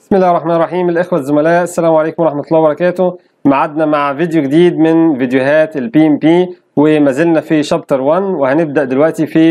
بسم الله الرحمن الرحيم الإخوة الزملاء السلام عليكم ورحمة الله وبركاته معادنا مع فيديو جديد من فيديوهات البي ام بي وما زلنا في شابتر 1 وهنبدأ دلوقتي في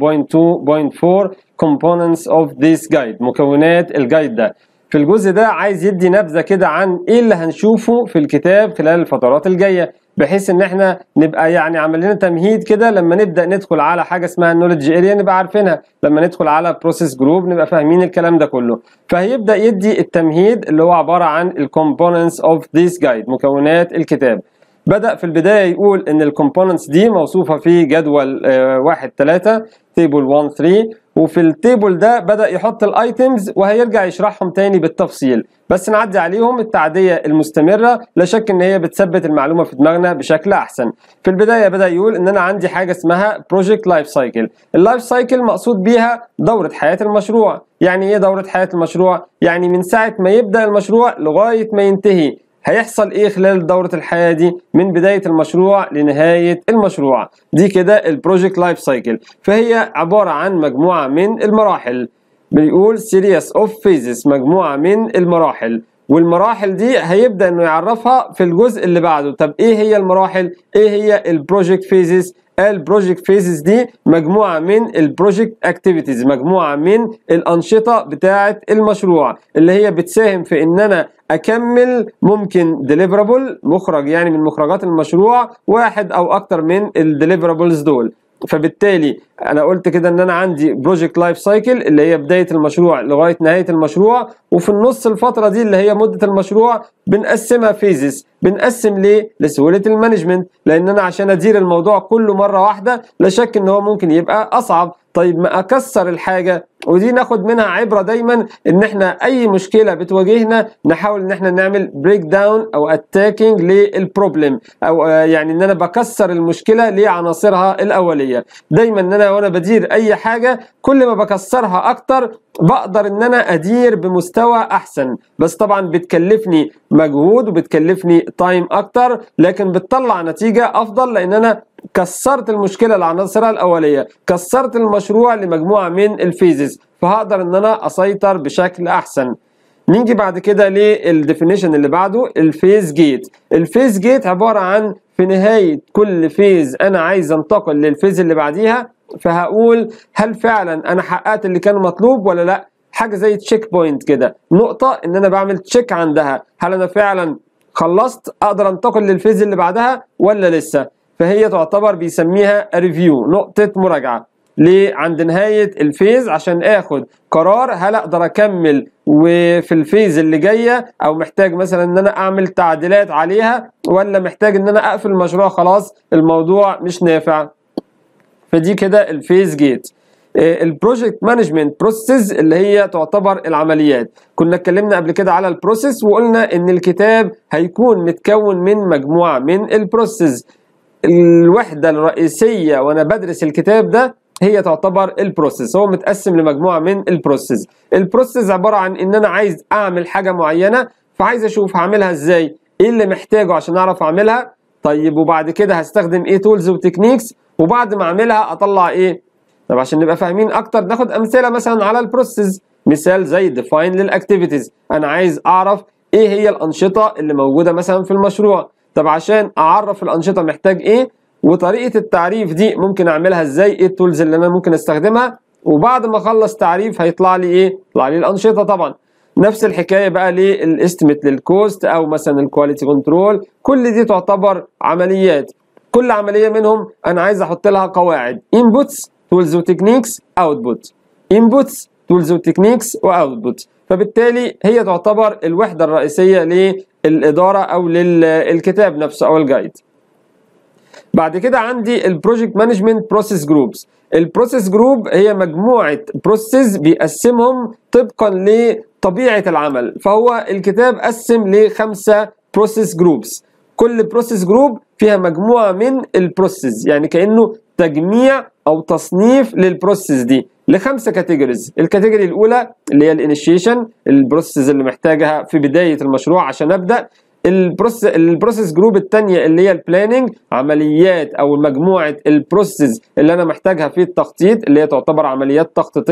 1.2.4 components of this guide مكونات الجايد ده في الجزء ده عايز يدي نبذة كده عن ايه اللي هنشوفه في الكتاب خلال الفترات الجاية بحيث ان احنا نبقى يعني عامل لنا تمهيد كده لما نبدا ندخل على حاجه اسمها النولج اريا نبقى عارفينها لما ندخل على بروسيس جروب نبقى فاهمين الكلام ده كله فهيبدا يدي التمهيد اللي هو عباره عن الكومبوننتس اوف ذيس جايد مكونات الكتاب بدأ في البداية يقول إن الكومبوننتس دي موصوفة في جدول آه، واحد ثلاثة تيبل 1 3 وفي التيبل ده بدأ يحط الايتمز وهيرجع يشرحهم تاني بالتفصيل بس نعدي عليهم التعدية المستمرة لا شك إن هي بتثبت المعلومة في دماغنا بشكل أحسن في البداية بدأ يقول إن أنا عندي حاجة اسمها بروجكت لايف سايكل اللايف سايكل مقصود بيها دورة حياة المشروع يعني إيه دورة حياة المشروع؟ يعني من ساعة ما يبدأ المشروع لغاية ما ينتهي هيحصل ايه خلال دورة الحياة دي من بداية المشروع لنهاية المشروع دي كده البروجكت لايف سايكل فهي عبارة عن مجموعة من المراحل بيقول series of phases مجموعة من المراحل والمراحل دي هيبدأ انه يعرفها في الجزء اللي بعده طب ايه هي المراحل ايه هي البروجكت فيزز البروجكت فيزز دي مجموعه من البروجكت اكتيفيتيز مجموعه من الانشطه بتاعه المشروع اللي هي بتساهم في ان انا اكمل ممكن ديليفرابل مخرج يعني من مخرجات المشروع واحد او اكتر من الديليفرابلز دول فبالتالي انا قلت كده ان انا عندي بروجكت لايف سايكل اللي هي بدايه المشروع لغايه نهايه المشروع وفي النص الفتره دي اللي هي مده المشروع بنقسمها فيزز بنقسم ليه لسهوله المانجمنت لان انا عشان ادير الموضوع كله مره واحده لا شك ان هو ممكن يبقى اصعب طيب ما اكسر الحاجه ودي ناخد منها عبره دايما ان احنا اي مشكله بتواجهنا نحاول ان احنا نعمل بريك داون او اتاكينج للبروبلم او آه، يعني ان انا بكسر المشكله لعناصرها الاوليه دايما ان انا وانا بدير اي حاجه كل ما بكسرها اكتر بقدر ان انا ادير بمستوى احسن بس طبعا بتكلفني مجهود وبتكلفني تايم اكتر لكن بتطلع نتيجه افضل لان انا كسرت المشكله لعناصرها الاوليه كسرت المشروع لمجموعه من الفيزز فهقدر ان انا اسيطر بشكل احسن نيجي بعد كده للديفينيشن اللي بعده الفيز جيت الفيز جيت عباره عن في نهايه كل فيز انا عايز انتقل للفيز اللي بعديها فهقول هل فعلا انا حققت اللي كان مطلوب ولا لا حاجه زي تشيك بوينت كده نقطه ان انا بعمل تشيك عندها هل انا فعلا خلصت اقدر انتقل للفيز اللي بعدها ولا لسه فهي تعتبر بيسميها ريفيو نقطه مراجعه ليه عند نهايه الفيز عشان اخد قرار هل اقدر اكمل وفي الفيز اللي جايه او محتاج مثلا ان انا اعمل تعديلات عليها ولا محتاج ان انا اقفل المشروع خلاص الموضوع مش نافع فدي كده الفيز جيت البروجكت مانجمنت بروسيس اللي هي تعتبر العمليات كنا اتكلمنا قبل كده على البروسيس وقلنا ان الكتاب هيكون متكون من مجموعه من البروسيس الوحده الرئيسيه وانا بدرس الكتاب ده هي تعتبر البروسيس هو متقسم لمجموعه من البروسيس البروسيس عباره عن ان انا عايز اعمل حاجه معينه فعايز اشوف هعملها ازاي ايه اللي محتاجه عشان اعرف اعملها طيب وبعد كده هستخدم ايه تولز وتكنيكس وبعد ما اعملها اطلع ايه طب عشان نبقى فاهمين اكتر ناخد امثله مثلا على البروسيس مثال زي ديفاين للاكتيفيتيز انا عايز اعرف ايه هي الانشطه اللي موجوده مثلا في المشروع طب عشان اعرف الانشطه محتاج ايه وطريقه التعريف دي ممكن اعملها ازاي ايه التولز اللي انا ممكن استخدمها وبعد ما اخلص تعريف هيطلع لي ايه يطلع لي الانشطه طبعا نفس الحكايه بقى للاستيميت للكوست او مثلا الكواليتي كنترول كل دي تعتبر عمليات كل عمليه منهم انا عايز احط لها قواعد انبوتس تولز وتكنيكس اوتبوت انبوتس تولز وتكنيكس واوتبوت فبالتالي هي تعتبر الوحده الرئيسيه للاداره او للكتاب نفسه او الجايد بعد كده عندي البروجكت مانجمنت بروسيس جروبس البروسيس جروب هي مجموعه بروسيس بيقسمهم طبقا لطبيعه العمل فهو الكتاب قسم لخمسه بروسيس جروبس كل بروسيس جروب فيها مجموعه من البروسيس يعني كانه تجميع او تصنيف للبروسيس دي لخمسه كاتيجوريز الكاتيجوري الاولى اللي هي الانيشيشن البروسيس اللي محتاجها في بدايه المشروع عشان ابدا البروسيس البروسيس جروب الثانيه اللي هي البلاننج عمليات او مجموعه البروسيس اللي انا محتاجها في التخطيط اللي هي تعتبر عمليات تخطيطيه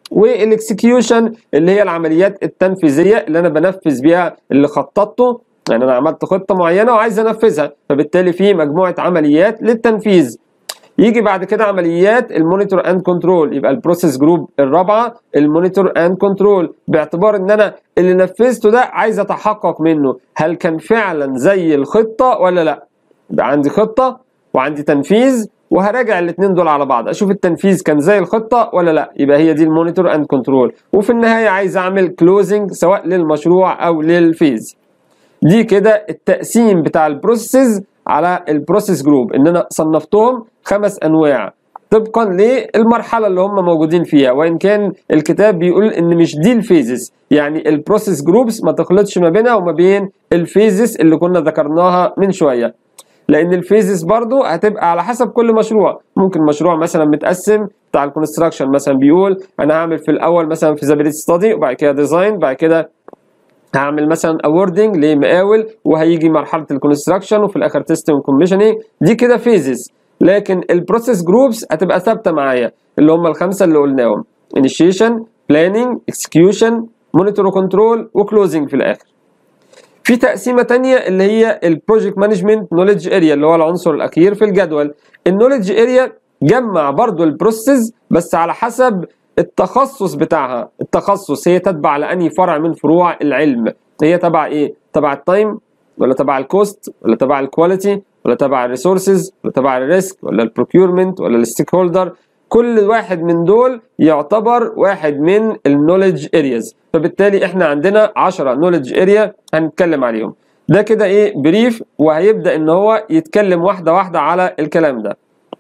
والاكسكيوشن اللي هي العمليات التنفيذيه اللي انا بنفذ بيها اللي خططته يعني انا عملت خطه معينه وعايز انفذها فبالتالي في مجموعه عمليات للتنفيذ يجي بعد كده عمليات المونيتور اند كنترول يبقى البروسيس جروب الرابعه المونيتور اند كنترول باعتبار ان انا اللي نفذته ده عايز اتحقق منه هل كان فعلا زي الخطه ولا لا يبقى عندي خطه وعندي تنفيذ وهراجع الاثنين دول على بعض اشوف التنفيذ كان زي الخطه ولا لا يبقى هي دي المونيتور اند كنترول وفي النهايه عايز اعمل كلوزنج سواء للمشروع او للفيز دي كده التقسيم بتاع البروسيس على البروسيس جروب ان انا صنفتهم خمس انواع طبقا للمرحله اللي هم موجودين فيها وان كان الكتاب بيقول ان مش دي الفيزز يعني البروسيس جروبس ما تخلطش ما بينها وما بين الفيزز اللي كنا ذكرناها من شويه لان الفيزز برضو هتبقى على حسب كل مشروع ممكن مشروع مثلا متقسم بتاع الكونستراكشن مثلا بيقول انا هعمل في الاول مثلا فيزابيلتي ستادي وبعد كده ديزاين بعد كده هعمل مثلا اووردنج لمقاول وهيجي مرحله الكونستراكشن وفي الاخر تيستنج وكوميشننج دي كده فيزز لكن البروسيس جروبس هتبقى ثابته معايا اللي هم الخمسه اللي قلناهم انيشيشن بلاننج اكسكيوشن مونيتور كنترول وكلوزنج في الاخر في تقسيمه تانية اللي هي البروجكت مانجمنت نوليدج اريا اللي هو العنصر الاخير في الجدول النوليدج اريا جمع برضو البروسيس بس على حسب التخصص بتاعها التخصص هي تتبع لأنهي فرع من فروع العلم هي تبع ايه تبع التايم ولا تبع الكوست ولا تبع الكواليتي ولا تبع الريسورسز ولا تبع الريسك ولا البروكيورمنت ولا الستيك هولدر كل واحد من دول يعتبر واحد من النوليدج ارياز فبالتالي احنا عندنا 10 نوليدج اريا هنتكلم عليهم ده كده ايه بريف وهيبدا ان هو يتكلم واحده واحده على الكلام ده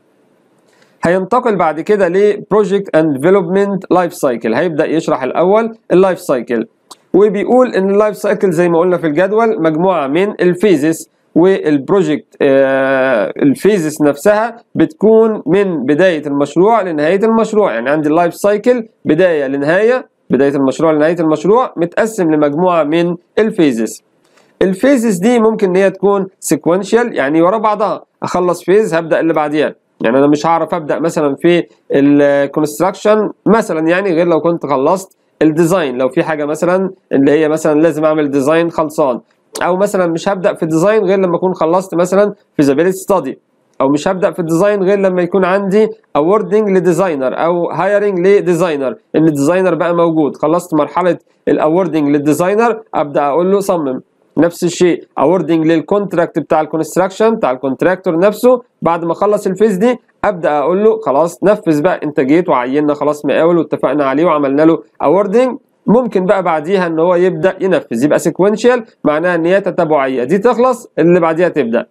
هينتقل بعد كده لبروجكت اند ديفلوبمنت لايف سايكل هيبدا يشرح الاول اللايف سايكل وبيقول ان اللايف سايكل زي ما قلنا في الجدول مجموعه من الفيزز والبروجكت آه الفيزز نفسها بتكون من بدايه المشروع لنهايه المشروع يعني عندي اللايف سايكل بدايه لنهايه بدايه المشروع لنهايه المشروع متقسم لمجموعه من الفيزز الفيزز دي ممكن ان هي تكون سيكونشال يعني ورا بعضها اخلص فيز هبدا اللي بعديها يعني انا مش هعرف ابدا مثلا في الكونستراكشن مثلا يعني غير لو كنت خلصت الديزاين لو في حاجه مثلا اللي هي مثلا لازم اعمل ديزاين خلصان او مثلا مش هبدا في الديزاين غير لما اكون خلصت مثلا فيزابيلتي ستادي او مش هبدا في الديزاين غير لما يكون عندي اووردنج لديزاينر او هايرنج لديزاينر ان الديزاينر بقى موجود خلصت مرحله الاووردنج للديزاينر ابدا اقول له صمم نفس الشيء اووردنج للكونتراكت بتاع الكونستراكشن بتاع الكونتراكتور نفسه بعد ما اخلص الفيز دي ابدا اقول له خلاص نفذ بقى انت جيت وعيننا خلاص مقاول واتفقنا عليه وعملنا له اووردنج ممكن بقى بعديها ان هو يبدا ينفذ يبقى سيكونشال معناها ان هي تتابعيه دي تخلص اللي بعديها تبدا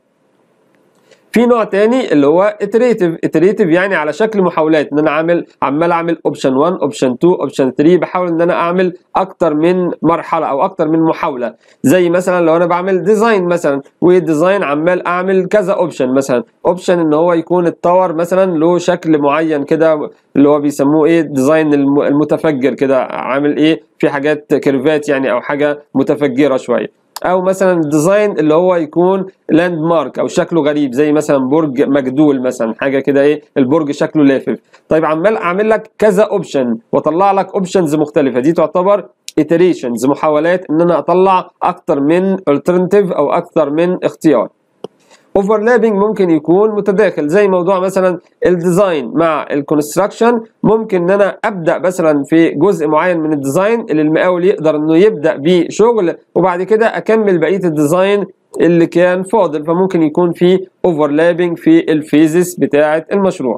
في نوع تاني اللي هو اتريتيف اتريتيف يعني على شكل محاولات ان انا عامل عمال اعمل اوبشن 1 اوبشن 2 اوبشن 3 بحاول ان انا اعمل اكتر من مرحله او اكتر من محاوله زي مثلا لو انا بعمل ديزاين مثلا والديزاين عمال اعمل كذا اوبشن مثلا اوبشن ان هو يكون التاور مثلا له شكل معين كده اللي هو بيسموه ايه ديزاين المتفجر كده عامل ايه في حاجات كيرفات يعني او حاجه متفجره شويه او مثلا الديزاين اللي هو يكون لاند مارك او شكله غريب زي مثلا برج مجدول مثلا حاجه كده ايه البرج شكله لافف طيب عمال اعمل لك كذا اوبشن واطلع لك اوبشنز مختلفه دي تعتبر iterations محاولات ان انا اطلع اكتر من alternative او اكتر من اختيار اوفرلابنج ممكن يكون متداخل زي موضوع مثلا الديزاين مع الكونستراكشن ممكن ان انا ابدا مثلا في جزء معين من الديزاين اللي المقاول يقدر انه يبدا بيه شغل وبعد كده اكمل بقيه الديزاين اللي كان فاضل فممكن يكون في اوفرلابنج في الفيزز بتاعه المشروع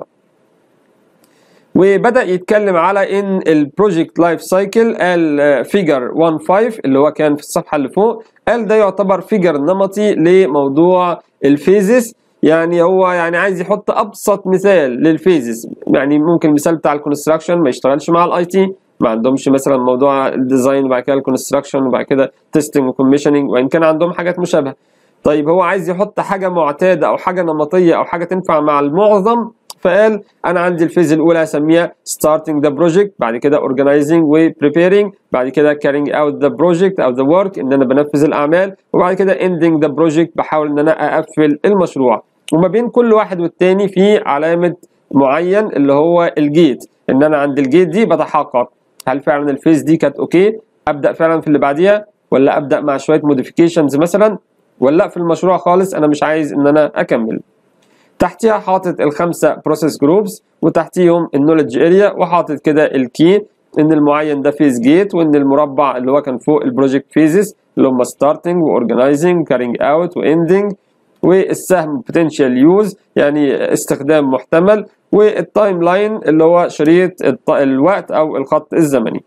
وبدا يتكلم على ان البروجكت لايف سايكل قال فيجر 15 اللي هو كان في الصفحه اللي فوق قال ده يعتبر فيجر نمطي لموضوع الفيزز يعني هو يعني عايز يحط ابسط مثال للفيزز يعني ممكن المثال بتاع الكونستراكشن ما يشتغلش مع الاي تي ما عندهمش مثلا موضوع الديزاين وبعد كده الكونستراكشن وبعد كده تيستنج وكوميشننج وان كان عندهم حاجات مشابهه طيب هو عايز يحط حاجه معتاده او حاجه نمطيه او حاجه تنفع مع المعظم فقال انا عندي الفيز الاولى هسميها starting the project بعد كده organizing و preparing بعد كده carrying out the project او the work ان انا بنفذ الاعمال وبعد كده ending the project بحاول ان انا اقفل المشروع وما بين كل واحد والتاني في علامه معين اللي هو الجيت ان انا عند الجيت دي بتحقق هل فعلا الفيز دي كانت اوكي ابدا فعلا في اللي بعديها ولا ابدا مع شويه موديفيكيشنز مثلا ولا لا في المشروع خالص انا مش عايز ان انا اكمل تحتيها حاطط الخمسه بروسيس جروبس وتحتيهم النولج اريا وحاطط كده الكي ان المعين ده فيز جيت وان المربع اللي هو كان فوق البروجكت فيزز اللي هم ستارتنج واورجنايزنج كارينج اوت واندنج والسهم بوتنشال يوز يعني استخدام محتمل والتايم لاين اللي هو شريط الوقت او الخط الزمني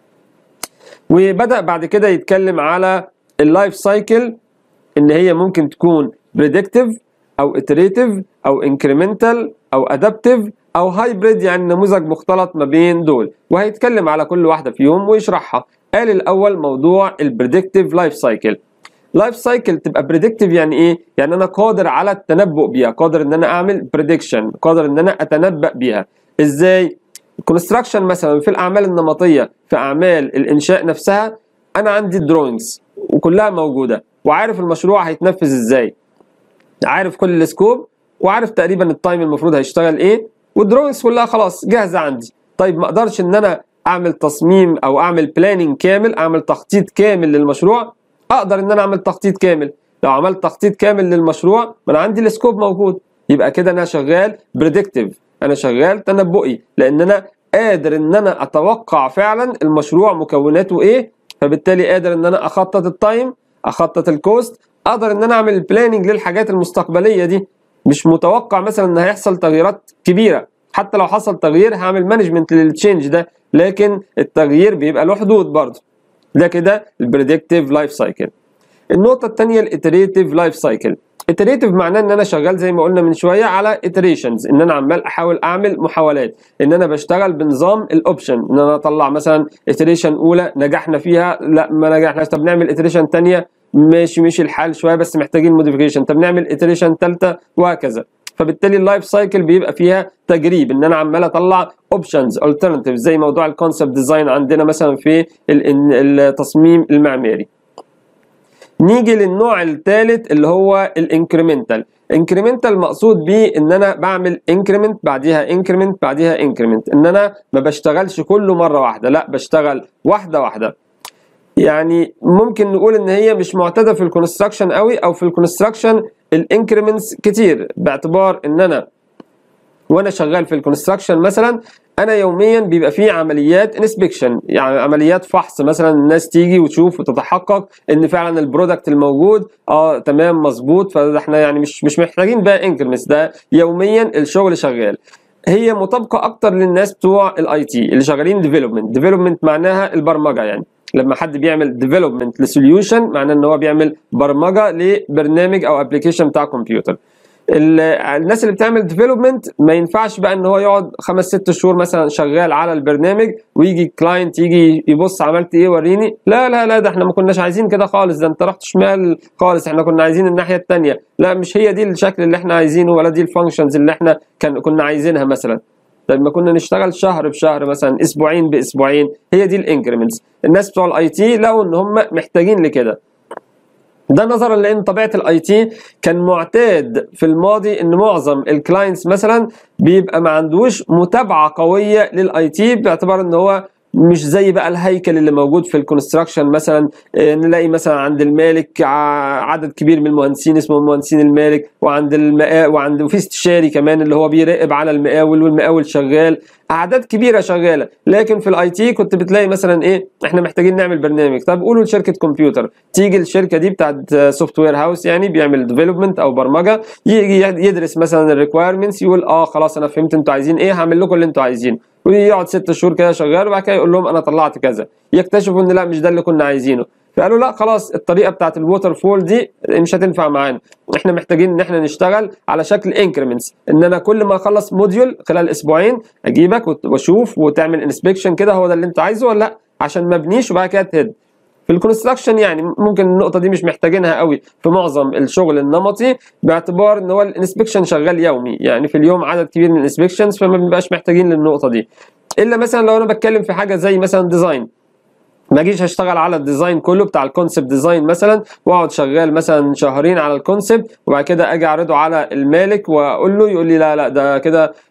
وبدا بعد كده يتكلم على اللايف سايكل ان هي ممكن تكون بريدكتيف او اتريتيف او انكريمنتال او ادابتيف او هايبريد يعني نموذج مختلط ما بين دول وهيتكلم على كل واحده فيهم ويشرحها قال الاول موضوع البريدكتيف لايف سايكل لايف سايكل تبقى بريدكتيف يعني ايه يعني انا قادر على التنبؤ بيها قادر ان انا اعمل بريدكشن قادر ان انا اتنبأ بيها ازاي الكونستراكشن مثلا في الاعمال النمطيه في اعمال الانشاء نفسها انا عندي دروينجز وكلها موجوده وعارف المشروع هيتنفذ ازاي عارف كل السكوب وعارف تقريبا التايم المفروض هيشتغل ايه والدروينجز كلها خلاص جاهزه عندي طيب ما اقدرش ان انا اعمل تصميم او اعمل بلاننج كامل اعمل تخطيط كامل للمشروع اقدر ان انا اعمل تخطيط كامل لو عملت تخطيط كامل للمشروع ما انا عندي السكوب موجود يبقى كده انا شغال بريدكتيف انا شغال تنبؤي لان انا قادر ان انا اتوقع فعلا المشروع مكوناته ايه فبالتالي قادر ان انا اخطط التايم اخطط الكوست اقدر ان انا اعمل البلاننج للحاجات المستقبليه دي مش متوقع مثلا ان هيحصل تغييرات كبيره حتى لو حصل تغيير هعمل مانجمنت للتشينج ده لكن التغيير بيبقى له حدود برضه ده كده البريدكتيف لايف سايكل النقطة الثانية الاتريتيف لايف سايكل اتريتيف معناه ان انا شغال زي ما قلنا من شويه على اتريشنز ان انا عمال احاول اعمل محاولات ان انا بشتغل بنظام الاوبشن ان انا اطلع مثلا اتريشن اولى نجحنا فيها لا ما نجحناش طب نعمل اتريشن ثانيه ماشي مشي الحال شويه بس محتاجين موديفيكيشن طب نعمل اتريشن ثالثه وهكذا فبالتالي اللايف سايكل بيبقى فيها تجريب ان انا عمال اطلع اوبشنز alternatives زي موضوع الكونسبت ديزاين عندنا مثلا في التصميم المعماري نيجي للنوع الثالث اللي هو الانكريمنتال انكريمنتال مقصود بيه ان انا بعمل انكريمنت بعديها انكريمنت بعديها انكريمنت ان انا ما بشتغلش كله مره واحده لا بشتغل واحده واحده يعني ممكن نقول ان هي مش معتاده في الكونستراكشن قوي او في الكونستراكشن الانكريمنتس كتير باعتبار ان انا وانا شغال في الكونستراكشن مثلا انا يوميا بيبقى فيه عمليات انسبكشن يعني عمليات فحص مثلا الناس تيجي وتشوف وتتحقق ان فعلا البرودكت الموجود اه تمام مظبوط فاحنا يعني مش مش محتاجين بقى انكريمنتس ده يوميا الشغل شغال هي مطابقه اكتر للناس بتوع الاي تي اللي شغالين ديفلوبمنت ديفلوبمنت معناها البرمجه يعني لما حد بيعمل ديفلوبمنت لسوليوشن معناه ان هو بيعمل برمجه لبرنامج او ابلكيشن بتاع كمبيوتر الناس اللي بتعمل ديفلوبمنت ما ينفعش بقى ان هو يقعد خمس ست شهور مثلا شغال على البرنامج ويجي كلاينت يجي يبص عملت ايه وريني لا لا لا ده احنا ما كناش عايزين كده خالص ده انت رحت شمال خالص احنا كنا عايزين الناحيه الثانيه لا مش هي دي الشكل اللي احنا عايزينه ولا دي الفانكشنز اللي احنا كان كنا عايزينها مثلا لما كنا نشتغل شهر بشهر مثلا اسبوعين باسبوعين هي دي الانكريمنتس الناس بتوع الاي تي لقوا ان هم محتاجين لكده ده نظرا لان طبيعه الاي تي كان معتاد في الماضي ان معظم الكلاينتس مثلا بيبقى ما عندوش متابعه قويه للاي تي باعتبار ان هو مش زي بقى الهيكل اللي موجود في الكونستراكشن مثلا نلاقي مثلا عند المالك عدد كبير من المهندسين اسمهم مهندسين المالك وعند المقا وعند وفي استشاري كمان اللي هو بيراقب على المقاول والمقاول شغال اعداد كبيره شغاله لكن في الاي تي كنت بتلاقي مثلا ايه احنا محتاجين نعمل برنامج طب قولوا لشركه كمبيوتر تيجي الشركه دي بتاعت سوفت وير هاوس يعني بيعمل ديفلوبمنت او برمجه يجي يدرس مثلا الريكوايرمنتس يقول اه خلاص انا فهمت انتوا عايزين ايه هعمل لكم اللي انتوا عايزينه ويقعد ست شهور كده شغال وبعد كده يقول لهم انا طلعت كذا يكتشفوا ان لا مش ده اللي كنا عايزينه فقالوا لا خلاص الطريقه بتاعت الووتر فول دي مش هتنفع معانا احنا محتاجين ان احنا نشتغل على شكل انكريمنتس ان انا كل ما اخلص موديول خلال اسبوعين اجيبك واشوف وتعمل انسبكشن كده هو ده اللي انت عايزه ولا لا عشان ما ابنيش وبعد كده تهد في الكونستراكشن يعني ممكن النقطة دي مش محتاجينها قوي في معظم الشغل النمطي باعتبار ان هو الانسبكشن شغال يومي يعني في اليوم عدد كبير من الانسبكشنز فما بنبقاش محتاجين للنقطة دي الا مثلا لو انا بتكلم في حاجة زي مثلا ديزاين ما اجيش اشتغل على الديزاين كله بتاع الكونسبت ديزاين مثلا واقعد شغال مثلا شهرين على الكونسبت وبعد كده اجي اعرضه على المالك واقول له يقول لي لا لا ده كده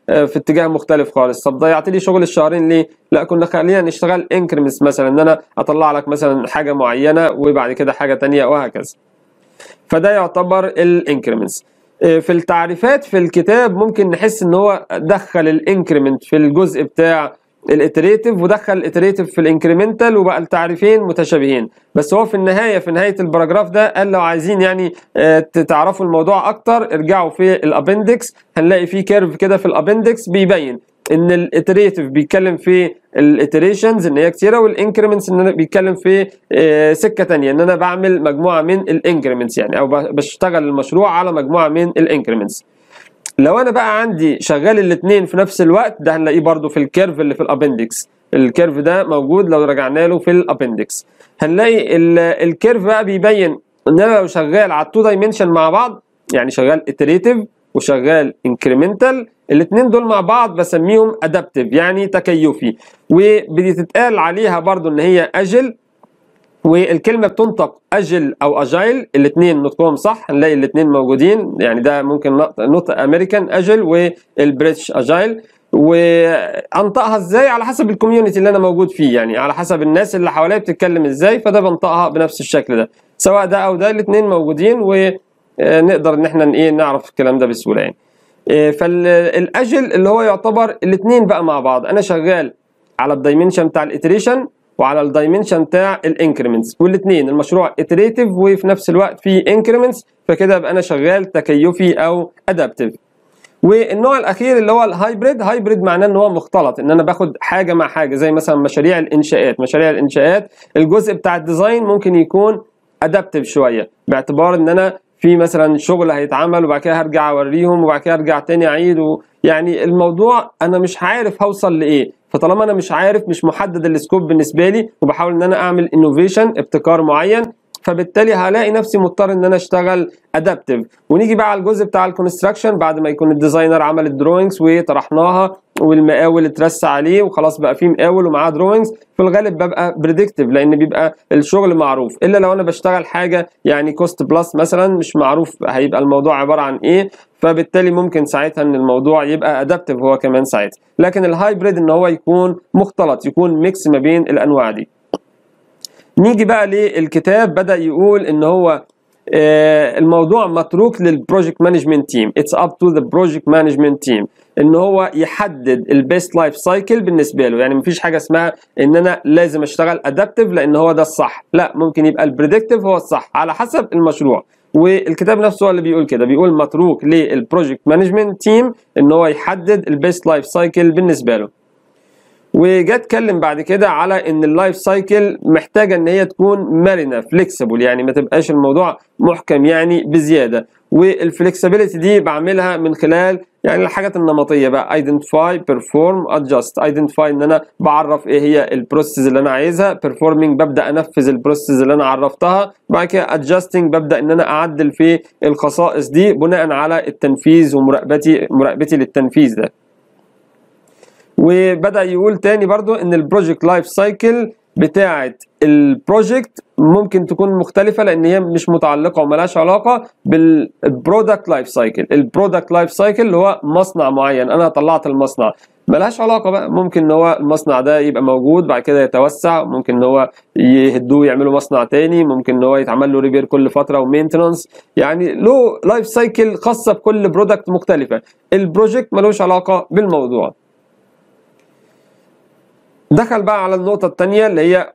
آه، في اتجاه مختلف خالص طب ضيعت لي شغل الشهرين ليه لا كنا خلينا نشتغل انكريمنتس مثلا ان انا اطلع لك مثلا حاجه معينه وبعد كده حاجه تانية وهكذا فده يعتبر الانكريمنتس في التعريفات في الكتاب ممكن نحس ان هو دخل الانكريمنت في الجزء بتاع الاتريتيف ودخل الاتريتيف في الانكريمنتال وبقى التعريفين متشابهين بس هو في النهايه في نهايه الباراجراف ده قال لو عايزين يعني آه، تعرفوا الموضوع اكتر ارجعوا في الابندكس هنلاقي في كيرف كده في الابندكس بيبين ان الاتريتيف بيتكلم في الاتريشنز ان هي كتيره والانكريمنتس ان انا بيتكلم في آه، سكه تانية ان انا بعمل مجموعه من الانكريمنتس يعني او ب- بشتغل المشروع على مجموعه من الانكريمنتس لو انا بقى عندي شغال الاثنين في نفس الوقت ده هنلاقيه برضو في الكيرف اللي في الابندكس الكيرف ده موجود لو رجعنا له في الابندكس هنلاقي ال- الكيرف بقى بيبين ان انا لو شغال على التو دايمنشن مع بعض يعني شغال اتريتيف وشغال انكريمنتال الاثنين دول مع بعض بسميهم ادابتيف يعني تكيفي وبتتقال عليها برضو ان هي اجل والكلمه بتنطق اجل او اجايل الاثنين نطقهم صح هنلاقي الاثنين موجودين يعني ده ممكن نطق- نطق امريكان اجل والبريتش اجايل وانطقها ازاي على حسب الكوميونتي اللي انا موجود فيه يعني على حسب الناس اللي حواليا بتتكلم ازاي فده بنطقها بنفس الشكل ده سواء ده او ده الاثنين موجودين ونقدر ان احنا ايه نعرف الكلام ده بسهوله يعني إيه، فالاجل اللي هو يعتبر الاثنين بقى مع بعض انا شغال على الدايمنشن بتاع الاتريشن وعلى الدايمنشن بتاع الانكريمنتس والاثنين المشروع اتريتيف وفي نفس الوقت في انكريمنتس فكده ابقى انا شغال تكيفي او ادابتيف والنوع الاخير اللي هو الهايبريد هايبريد معناه ان هو مختلط ان انا باخد حاجه مع حاجه زي مثلا مشاريع الانشاءات مشاريع الانشاءات الجزء بتاع الديزاين ممكن يكون ادابتيف شويه باعتبار ان انا في مثلا شغل هيتعمل وبعد كده هرجع اوريهم وبعد كده ارجع تاني اعيد و... يعني الموضوع انا مش عارف هوصل لايه فطالما انا مش عارف مش محدد السكوب بالنسبه لي وبحاول ان انا اعمل انوفيشن ابتكار معين فبالتالي هلاقي نفسي مضطر ان انا اشتغل ادابتيف ونيجي بقى على الجزء بتاع الكونستراكشن بعد ما يكون الديزاينر عمل الدروينجز وطرحناها والمقاول اترس عليه وخلاص بقى في مقاول ومعاه دروينجز في الغالب ببقى بريدكتيف لان بيبقى الشغل معروف الا لو انا بشتغل حاجه يعني كوست بلس مثلا مش معروف هيبقى الموضوع عباره عن ايه فبالتالي ممكن ساعتها ان الموضوع يبقى ادابتيف هو كمان ساعتها لكن الهايبريد ان هو يكون مختلط يكون ميكس ما بين الانواع دي نيجي بقى للكتاب بدا يقول ان هو آه، الموضوع متروك للبروجكت مانجمنت تيم اتس اب تو ذا بروجكت مانجمنت تيم ان هو يحدد البيست لايف سايكل بالنسبه له يعني مفيش حاجه اسمها ان انا لازم اشتغل ادابتيف لان هو ده الصح لا ممكن يبقى البريدكتيف هو الصح على حسب المشروع والكتاب نفسه هو اللي بيقول كده بيقول متروك للبروجكت مانجمنت تيم ان هو يحدد البيست لايف سايكل بالنسبه له وجا اتكلم بعد كده على ان اللايف سايكل محتاجه ان هي تكون مرنه فليكسيبل يعني ما تبقاش الموضوع محكم يعني بزياده والفلكسبيليتي دي بعملها من خلال يعني الحاجات النمطيه بقى ايدنتيفاي بيرفورم ادجست ايدنتيفاي ان انا بعرف ايه هي البروسيس اللي انا عايزها بيرفورمينج ببدا انفذ البروسيس اللي انا عرفتها بعد كده ادجستنج ببدا ان انا اعدل في الخصائص دي بناء على التنفيذ ومراقبتي مراقبتي للتنفيذ ده وبدا يقول تاني برضو ان البروجكت لايف سايكل بتاعه البروجكت ممكن تكون مختلفه لان هي مش متعلقه وملهاش علاقه بالبرودكت لايف سايكل البرودكت لايف سايكل اللي هو مصنع معين انا طلعت المصنع ملهاش علاقه بقى ممكن ان هو المصنع ده يبقى موجود بعد كده يتوسع ممكن ان هو يهدوه يعملوا مصنع تاني ممكن ان هو يتعمل له ريبير كل فتره ومينتنانس يعني له لايف سايكل خاصه بكل برودكت مختلفه البروجكت ملوش علاقه بالموضوع دخل بقى على النقطة الثانية اللي هي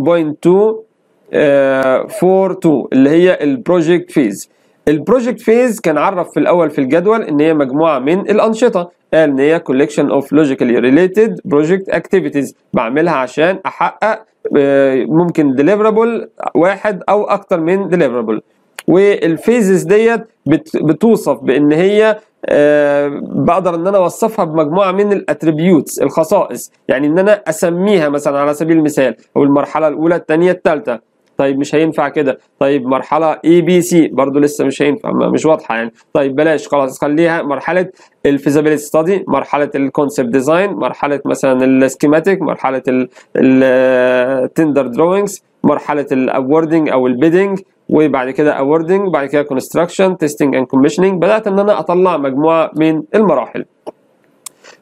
1.242 اللي هي البروجكت فيز البروجكت فيز كان عرف في الأول في الجدول إن هي مجموعة من الأنشطة قال إن هي collection of logically related project activities بعملها عشان أحقق آه، ممكن deliverable واحد أو أكتر من deliverable والفيزز ديت بت- بتوصف بان هي آه، بقدر ان انا اوصفها بمجموعه من الاتريبيوتس الخصائص يعني ان انا اسميها مثلا على سبيل المثال او المرحله الاولى الثانيه الثالثه طيب مش هينفع كده طيب مرحله اي بي سي برضو لسه مش هينفع ما- مش واضحه يعني طيب بلاش خلاص خليها مرحله الفيزابيلتي ستادي مرحله الكونسبت ديزاين مرحله مثلا السكيماتيك مرحله التندر دروينجز مرحله الاوردنج او البيدنج وبعد كده اوردنج بعد كده كونستراكشن تيستنج اند كوميشننج بدات ان انا اطلع مجموعه من المراحل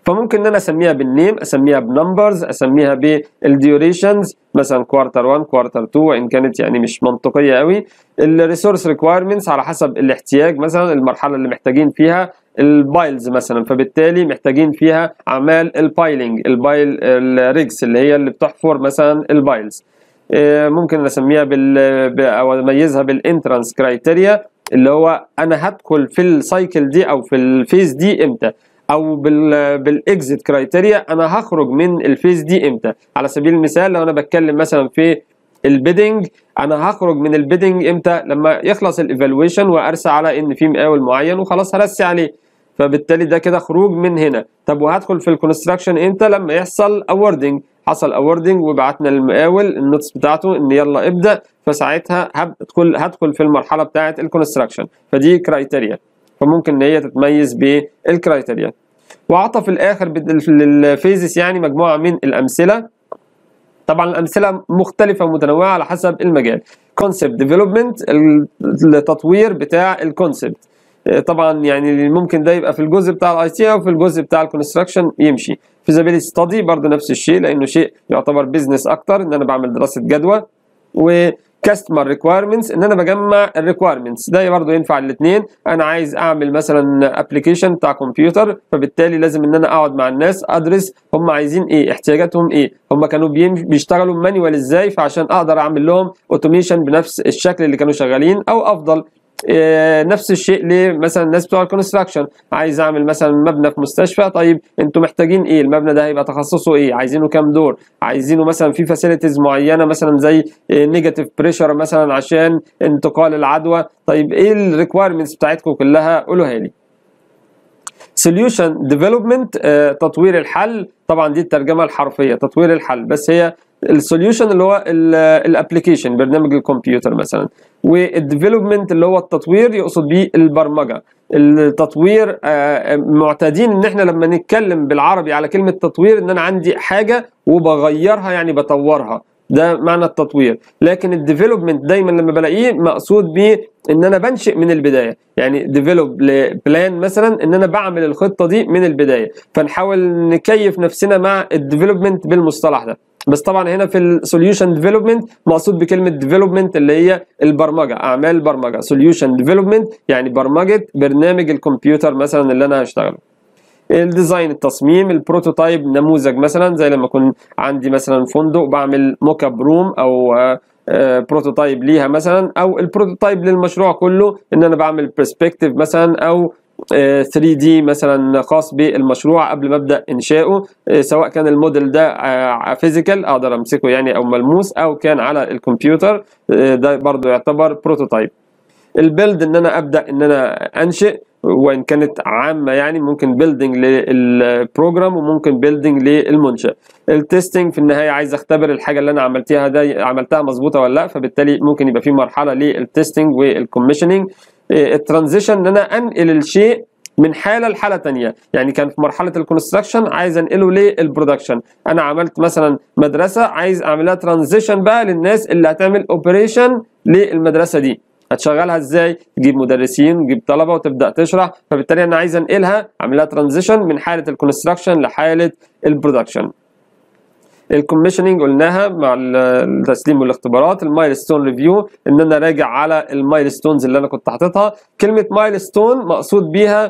فممكن ان انا اسميها بالنيم اسميها بنمبرز اسميها بالديوريشنز مثلا كوارتر 1 كوارتر 2 وان كانت يعني مش منطقيه قوي الريسورس ريكويرمنتس على حسب الاحتياج مثلا المرحله اللي محتاجين فيها البايلز مثلا فبالتالي محتاجين فيها اعمال البايلنج البايل الريجز اللي هي اللي بتحفر مثلا البايلز ممكن نسميها بال او اميزها بالانترانس كرايتيريا اللي هو انا هدخل في السايكل دي او في الفيز دي امتى او بال بالاكزيت كرايتيريا انا هخرج من الفيز دي امتى على سبيل المثال لو انا بتكلم مثلا في البيدنج انا هخرج من البيدنج امتى لما يخلص الايفالويشن وارسى على ان في مقاول معين وخلاص هرسي عليه فبالتالي ده كده خروج من هنا طب وهدخل في الكونستراكشن امتى لما يحصل اوردنج حصل اوردنج وبعتنا للمقاول النوتس بتاعته ان يلا ابدا فساعتها هدخل هدخل في المرحله بتاعه الكونستراكشن فدي كرايتيريا فممكن ان هي تتميز بالكرايتيريا واعطى في الاخر الفيزس يعني مجموعه من الامثله طبعا الامثله مختلفه ومتنوعه على حسب المجال كونسبت ديفلوبمنت التطوير بتاع الكونسبت طبعا يعني ممكن ده يبقى في الجزء بتاع الاي تي او في الجزء بتاع الكونستراكشن يمشي فيزابيلتي ستادي برضه نفس الشيء لانه شيء يعتبر بيزنس اكتر ان انا بعمل دراسه جدوى و كاستمر ريكويرمنتس ان انا بجمع الريكويرمنتس ده برضه ينفع الاثنين انا عايز اعمل مثلا ابلكيشن بتاع كمبيوتر فبالتالي لازم ان انا اقعد مع الناس ادرس هم عايزين ايه احتياجاتهم ايه هم كانوا بيشتغلوا مانيوال ازاي فعشان اقدر اعمل لهم اوتوميشن بنفس الشكل اللي كانوا شغالين او افضل إيه نفس الشيء لمثلا الناس بتوع الكونستراكشن عايز اعمل مثلا مبنى في مستشفى طيب انتوا محتاجين ايه المبنى ده هيبقى تخصصه ايه عايزينه كام دور عايزينه مثلا في فاسيلتيز معينه مثلا زي نيجاتيف بريشر مثلا عشان انتقال العدوى طيب ايه الريكويرمنتس بتاعتكم كلها قولوها لي سوليوشن ديفلوبمنت تطوير الحل طبعا دي الترجمه الحرفيه تطوير الحل بس هي السوليوشن اللي هو الابلكيشن برنامج الكمبيوتر مثلا والديفلوبمنت اللي هو التطوير يقصد بيه البرمجه التطوير معتادين ان احنا لما نتكلم بالعربي على كلمه تطوير ان انا عندي حاجه وبغيرها يعني بطورها ده معنى التطوير لكن الديفلوبمنت دايما لما بلاقيه مقصود بيه ان انا بنشئ من البدايه يعني ديفلوب بلان مثلا ان انا بعمل الخطه دي من البدايه فنحاول نكيف نفسنا مع الديفلوبمنت بالمصطلح ده بس طبعا هنا في السوليوشن ديفلوبمنت مقصود بكلمه ديفلوبمنت اللي هي البرمجه اعمال برمجه سوليوشن ديفلوبمنت يعني برمجه برنامج الكمبيوتر مثلا اللي انا هشتغله الديزاين التصميم البروتوتايب نموذج مثلا زي لما اكون عندي مثلا فندق بعمل موك اب روم او بروتوتايب ليها مثلا او البروتوتايب للمشروع كله ان انا بعمل برسبكتيف مثلا او 3 دي مثلا خاص بالمشروع قبل ما ابدا انشائه سواء كان الموديل ده فيزيكال اقدر امسكه يعني او ملموس او كان على الكمبيوتر ده برضو يعتبر بروتوتايب البيلد ان انا ابدا ان انا انشئ وان كانت عامه يعني ممكن بيلدينج للبروجرام وممكن بيلدينج للمنشا التستنج في النهايه عايز اختبر الحاجه اللي انا عملتها ده عملتها مظبوطه ولا لا فبالتالي ممكن يبقى في مرحله للتستنج والكوميشننج الترانزيشن ان انا انقل الشيء من حاله لحاله ثانيه يعني كان في مرحله الكونستراكشن عايز انقله للبرودكشن انا عملت مثلا مدرسه عايز اعملها ترانزيشن بقى للناس اللي هتعمل اوبريشن للمدرسه دي هتشغلها ازاي تجيب مدرسين تجيب طلبه وتبدا تشرح فبالتالي انا عايز انقلها اعملها ترانزيشن من حاله الكونستراكشن لحاله البرودكشن الكوميشننج قلناها مع التسليم والاختبارات المايلستون ريفيو ان انا راجع على المايلستونز اللي انا كنت حاططها كلمه مايلستون مقصود بيها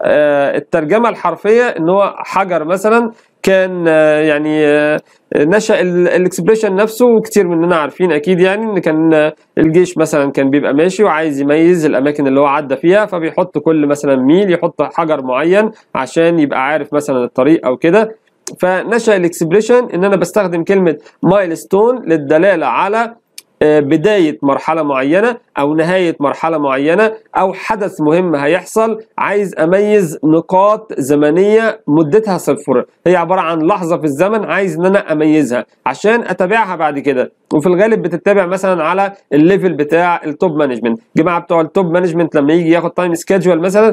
الترجمه الحرفيه ان هو حجر مثلا كان يعني نشا الاكسبريشن نفسه وكتير مننا عارفين اكيد يعني ان كان الجيش مثلا كان بيبقى ماشي وعايز يميز الاماكن اللي هو عدى فيها فبيحط كل مثلا ميل يحط حجر معين عشان يبقى عارف مثلا الطريق او كده فنشا الاكسبريشن ان انا بستخدم كلمه مايلستون للدلاله على بداية مرحلة معينة أو نهاية مرحلة معينة أو حدث مهم هيحصل عايز أميز نقاط زمنية مدتها صفر هي عبارة عن لحظة في الزمن عايز إن أنا أميزها عشان أتابعها بعد كده وفي الغالب بتتابع مثلا على الليفل بتاع التوب مانجمنت جماعة بتوع التوب مانجمنت لما يجي ياخد تايم سكيدجول مثلا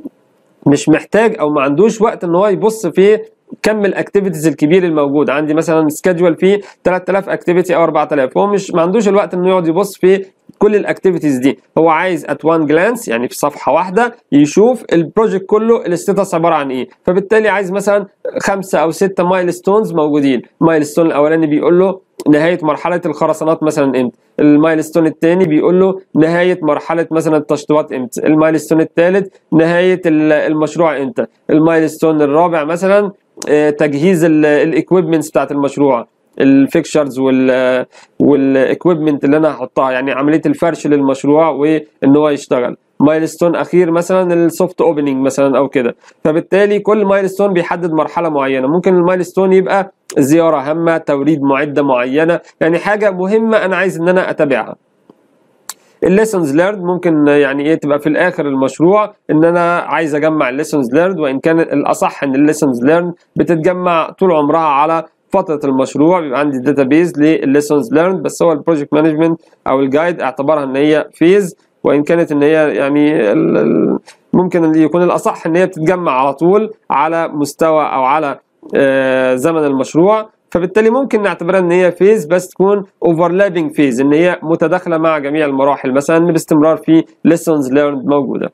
مش محتاج او ما عندوش وقت ان هو يبص في كم الاكتيفيتيز الكبير الموجود عندي مثلا سكادجول فيه 3000 اكتيفيتي او 4000 هو مش ما عندوش الوقت انه يقعد يبص في كل الاكتيفيتيز دي هو عايز ات وان جلانس يعني في صفحه واحده يشوف البروجكت كله الاستاتس عباره عن ايه فبالتالي عايز مثلا خمسه او سته مايل ستونز موجودين مايل ستون الاولاني بيقول له نهايه مرحله الخرسانات مثلا امتى المايلستون الثاني بيقول له نهايه مرحله مثلا التشطيبات امتى المايلستون الثالث نهايه المشروع امتى المايلستون الرابع مثلا تجهيز الاكويبمنتس بتاعت المشروع الفيكشرز وال والاكويبمنت اللي انا هحطها يعني عمليه الفرش للمشروع وان هو يشتغل مايلستون اخير مثلا السوفت اوبننج مثلا او كده فبالتالي كل مايلستون بيحدد مرحله معينه ممكن المايلستون يبقى زياره هامه توريد معده معينه يعني حاجه مهمه انا عايز ان انا اتابعها الليسونز ليرد ممكن يعني ايه تبقى في الاخر المشروع ان انا عايز اجمع الليسونز ليرد وان كان الاصح ان الليسونز ليرد بتتجمع طول عمرها على فتره المشروع بيبقى عندي داتابيز للليسونز ليرند بس هو البروجكت مانجمنت او الجايد اعتبرها ان هي فيز وان كانت ان هي يعني ممكن يكون الاصح ان هي بتتجمع على طول على مستوى او على زمن المشروع فبالتالي ممكن نعتبرها ان هي فيز بس تكون اوفرلابنج فيز ان هي متداخله مع جميع المراحل مثلا باستمرار في lessons learned موجوده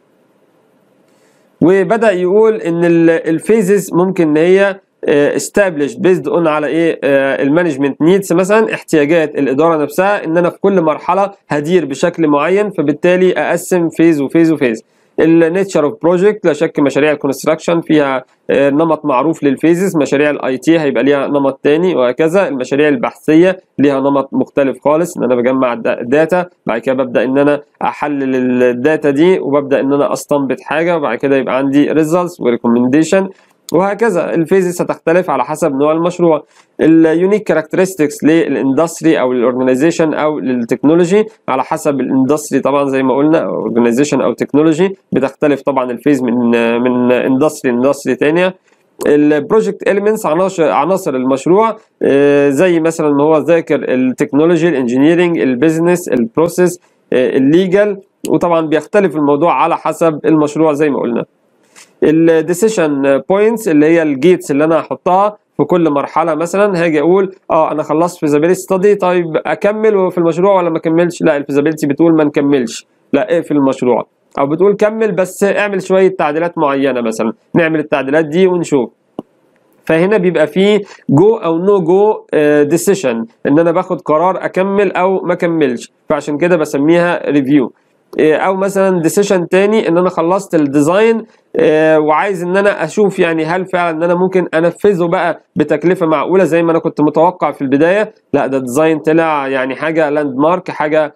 وبدا يقول ان الفيزز ممكن ان هي established based on على ايه المانجمنت نيدز مثلا احتياجات الاداره نفسها ان انا في كل مرحله هدير بشكل معين فبالتالي اقسم فيز وفيز وفيز النيتشر اوف بروجكت لا شك مشاريع الكونستراكشن فيها نمط معروف للفيزز مشاريع الاي تي هيبقى ليها نمط تاني وهكذا المشاريع البحثيه ليها نمط مختلف خالص ان انا بجمع الداتا بعد كده ببدا ان انا احلل الداتا دي وببدا ان انا استنبط حاجه وبعد كده يبقى عندي ريزلتس وريكومنديشن وهكذا الفيزز هتختلف على حسب نوع المشروع اليونيك كاركترستكس للاندستري او الاورجنايزيشن او للتكنولوجي على حسب الاندستري طبعا زي ما قلنا اورجنايزيشن او تكنولوجي بتختلف طبعا الفيز من من اندستري لاندستري ثانيه البروجكت اليمنتس عناصر عناصر المشروع زي مثلا ما هو ذاكر التكنولوجي الانجينيرنج البيزنس البروسيس الليجل وطبعا بيختلف الموضوع على حسب المشروع زي ما قلنا الديسيشن بوينتس اللي هي الجيتس اللي انا هحطها في كل مرحله مثلا هاجي اقول اه انا خلصت فيزابيلتي ستادي طيب اكمل في المشروع ولا ما اكملش لا الفيزابيلتي بتقول ما نكملش لا اقفل المشروع او بتقول كمل بس اعمل شويه تعديلات معينه مثلا نعمل التعديلات دي ونشوف فهنا بيبقى فيه جو او نو جو ديسيشن ان انا باخد قرار اكمل او ما اكملش فعشان كده بسميها ريفيو او مثلا ديسيشن تاني ان انا خلصت الديزاين وعايز ان انا اشوف يعني هل فعلا ان انا ممكن انفذه بقى بتكلفه معقوله زي ما انا كنت متوقع في البدايه لا ده الديزاين طلع يعني حاجه لاند مارك حاجه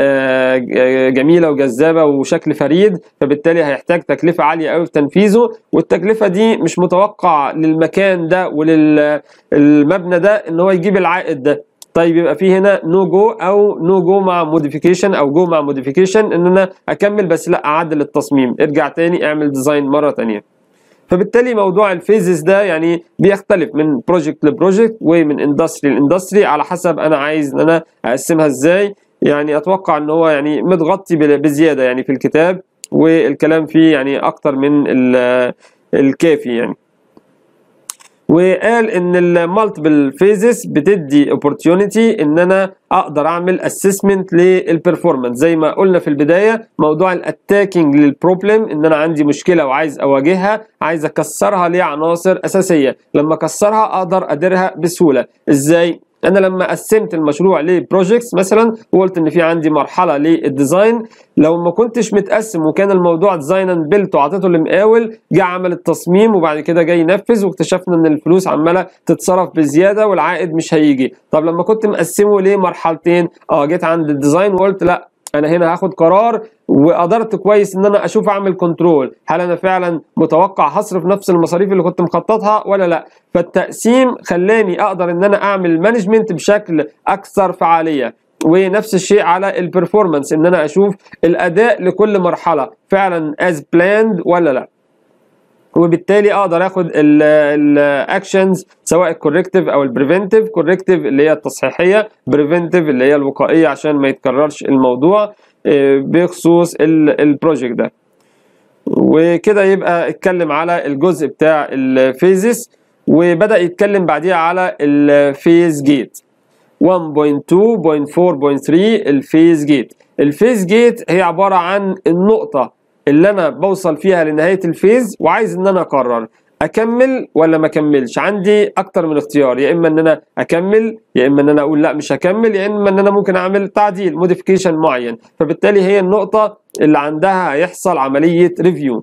جميله وجذابه وشكل فريد فبالتالي هيحتاج تكلفه عاليه قوي في تنفيذه والتكلفه دي مش متوقع للمكان ده وللمبنى ده ان هو يجيب العائد ده طيب يبقى في هنا نو جو او نو جو مع موديفيكيشن او جو مع موديفيكيشن ان انا اكمل بس لا اعدل التصميم ارجع تاني اعمل ديزاين مره تانيه فبالتالي موضوع الفيزز ده يعني بيختلف من بروجكت لبروجكت ومن اندستري لاندستري على حسب انا عايز ان انا اقسمها ازاي يعني اتوقع ان هو يعني متغطي بزياده يعني في الكتاب والكلام فيه يعني اكتر من الكافي يعني وقال ان المالتيبل فيزز بتدي اوبورتيونيتي ان انا اقدر اعمل اسسمنت للبرفورمانس زي ما قلنا في البدايه موضوع الاتاكينج للبروبلم ان انا عندي مشكله وعايز اواجهها عايز اكسرها لعناصر اساسيه لما اكسرها اقدر اديرها بسهوله ازاي انا لما قسمت المشروع لبروجكتس مثلا وقلت ان في عندي مرحله للديزاين لو ما كنتش متقسم وكان الموضوع ديزاين اند بيلت وعطيته لمقاول جه عمل التصميم وبعد كده جاي ينفذ واكتشفنا ان الفلوس عماله تتصرف بزياده والعائد مش هيجي طب لما كنت مقسمه لمرحلتين اه جيت عند الديزاين وقلت لا انا هنا هاخد قرار وقدرت كويس ان انا اشوف اعمل كنترول هل انا فعلا متوقع هصرف نفس المصاريف اللي كنت مخططها ولا لا فالتقسيم خلاني اقدر ان انا اعمل مانجمنت بشكل اكثر فعاليه ونفس الشيء على البرفورمانس ان انا اشوف الاداء لكل مرحله فعلا از بلاند ولا لا وبالتالي اقدر اخد الاكشنز سواء الكوركتيف او البريفنتيف كوركتيف اللي هي التصحيحيه بريفنتيف اللي هي الوقائيه عشان ما يتكررش الموضوع بخصوص البروجكت ده وكده يبقى اتكلم على الجزء بتاع الفيزز وبدا يتكلم بعديها على الفيز جيت 1.2.4.3 الفيز جيت الفيز جيت هي عبارة عن النقطة اللي أنا بوصل فيها لنهاية الفيز وعايز إن أنا أقرر اكمل ولا ما اكملش عندي اكتر من اختيار يا اما ان انا اكمل يا اما ان انا اقول لا مش هكمل يا اما ان انا ممكن اعمل تعديل موديفيكيشن معين فبالتالي هي النقطه اللي عندها هيحصل عمليه ريفيو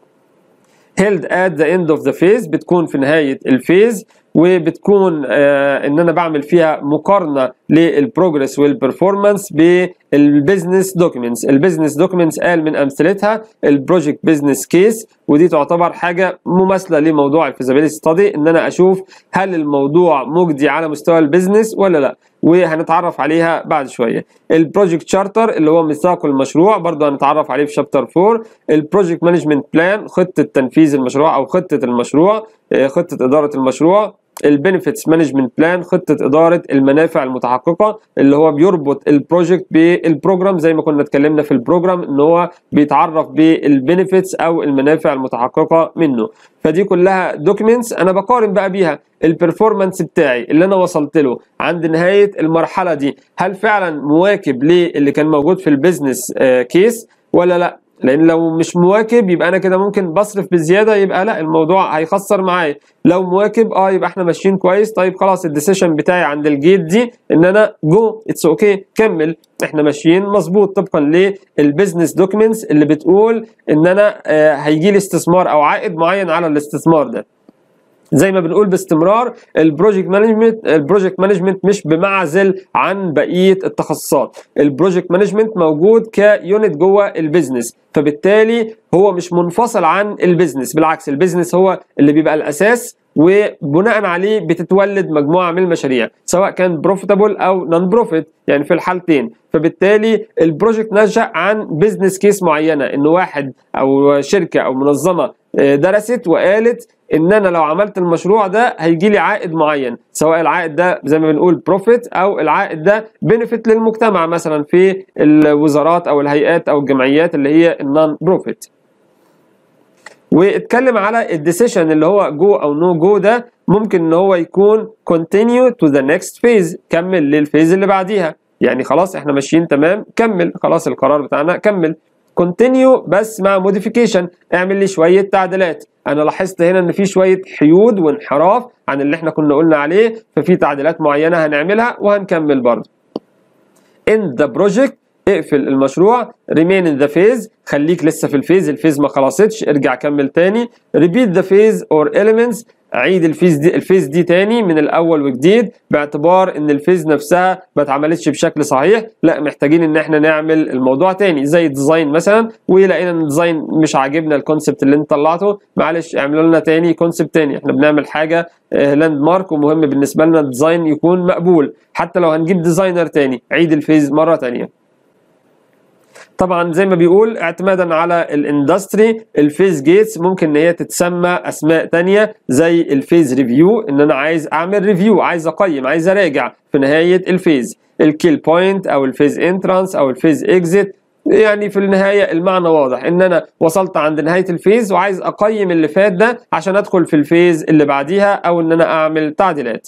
held at the end of the phase بتكون في نهايه الفيز وبتكون آه ان انا بعمل فيها مقارنه للبروجرس والبرفورمانس بالبيزنس دوكيومنتس البيزنس دوكيومنتس قال من امثلتها البروجكت بيزنس كيس ودي تعتبر حاجه مماثله لموضوع الفيزابيلتي ستادي ان انا اشوف هل الموضوع مجدي على مستوى البيزنس ولا لا وهنتعرف عليها بعد شويه البروجكت شارتر اللي هو ميثاق المشروع برضه هنتعرف عليه في شابتر 4 البروجكت مانجمنت بلان خطه تنفيذ المشروع او خطه المشروع خطه اداره المشروع البنفيتس مانجمنت بلان خطه اداره المنافع المتحققه اللي هو بيربط البروجكت بالبروجرام زي ما كنا اتكلمنا في البروجرام ان هو بيتعرف بالبنفيتس او المنافع المتحققه منه فدي كلها دوكيومنتس انا بقارن بقى بيها البرفورمانس بتاعي اللي انا وصلت له عند نهايه المرحله دي هل فعلا مواكب للي كان موجود في البيزنس كيس ولا لا لان لو مش مواكب يبقى انا كده ممكن بصرف بزياده يبقى لا الموضوع هيخسر معايا لو مواكب اه يبقى احنا ماشيين كويس طيب خلاص الديسيشن بتاعي عند الجيت دي ان انا جو اتس اوكي okay. كمل احنا ماشيين مظبوط طبقا للبيزنس دوكيومنتس اللي بتقول ان انا آه هيجي لي استثمار او عائد معين على الاستثمار ده زي ما بنقول باستمرار البروجكت مانجمنت البروجكت مانجمنت مش بمعزل عن بقيه التخصصات البروجكت مانجمنت موجود كيونت جوه البيزنس فبالتالي هو مش منفصل عن البيزنس بالعكس البيزنس هو اللي بيبقى الاساس وبناء عليه بتتولد مجموعه من المشاريع سواء كان بروفيتابل او نون بروفيت يعني في الحالتين فبالتالي البروجكت نشا عن بيزنس كيس معينه ان واحد او شركه او منظمه درست وقالت ان انا لو عملت المشروع ده هيجي لي عائد معين سواء العائد ده زي ما بنقول بروفيت او العائد ده بنفيت للمجتمع مثلا في الوزارات او الهيئات او الجمعيات اللي هي النون بروفيت واتكلم على الديسيشن اللي هو جو او نو no جو ده ممكن ان هو يكون continue to the next phase كمل للفيز اللي بعديها يعني خلاص احنا ماشيين تمام كمل خلاص القرار بتاعنا كمل كونتينيو بس مع موديفيكيشن اعمل لي شويه تعديلات انا لاحظت هنا ان في شويه حيود وانحراف عن اللي احنا كنا قلنا عليه ففي تعديلات معينه هنعملها وهنكمل برضه end the project اقفل المشروع remain in the phase خليك لسه في الفيز الفيز ما خلصتش ارجع كمل تاني repeat the phase or elements عيد الفيز دي الفيز دي تاني من الاول وجديد باعتبار ان الفيز نفسها ما اتعملتش بشكل صحيح لا محتاجين ان احنا نعمل الموضوع تاني زي الديزاين مثلا ولقينا ان الديزاين مش عاجبنا الكونسبت اللي انت طلعته معلش اعملوا لنا تاني كونسبت تاني احنا بنعمل حاجه لاند مارك ومهم بالنسبه لنا الديزاين يكون مقبول حتى لو هنجيب ديزاينر تاني عيد الفيز مره تانيه طبعا زي ما بيقول اعتمادا على الاندستري الفيز جيتس ممكن ان هي تتسمى اسماء تانية زي الفيز ريفيو ان انا عايز اعمل ريفيو عايز اقيم عايز اراجع في نهايه الفيز الكيل بوينت او الفيز انترانس او الفيز اكزيت يعني في النهاية المعنى واضح ان انا وصلت عند نهاية الفيز وعايز اقيم اللي فات ده عشان ادخل في الفيز اللي بعديها او ان انا اعمل تعديلات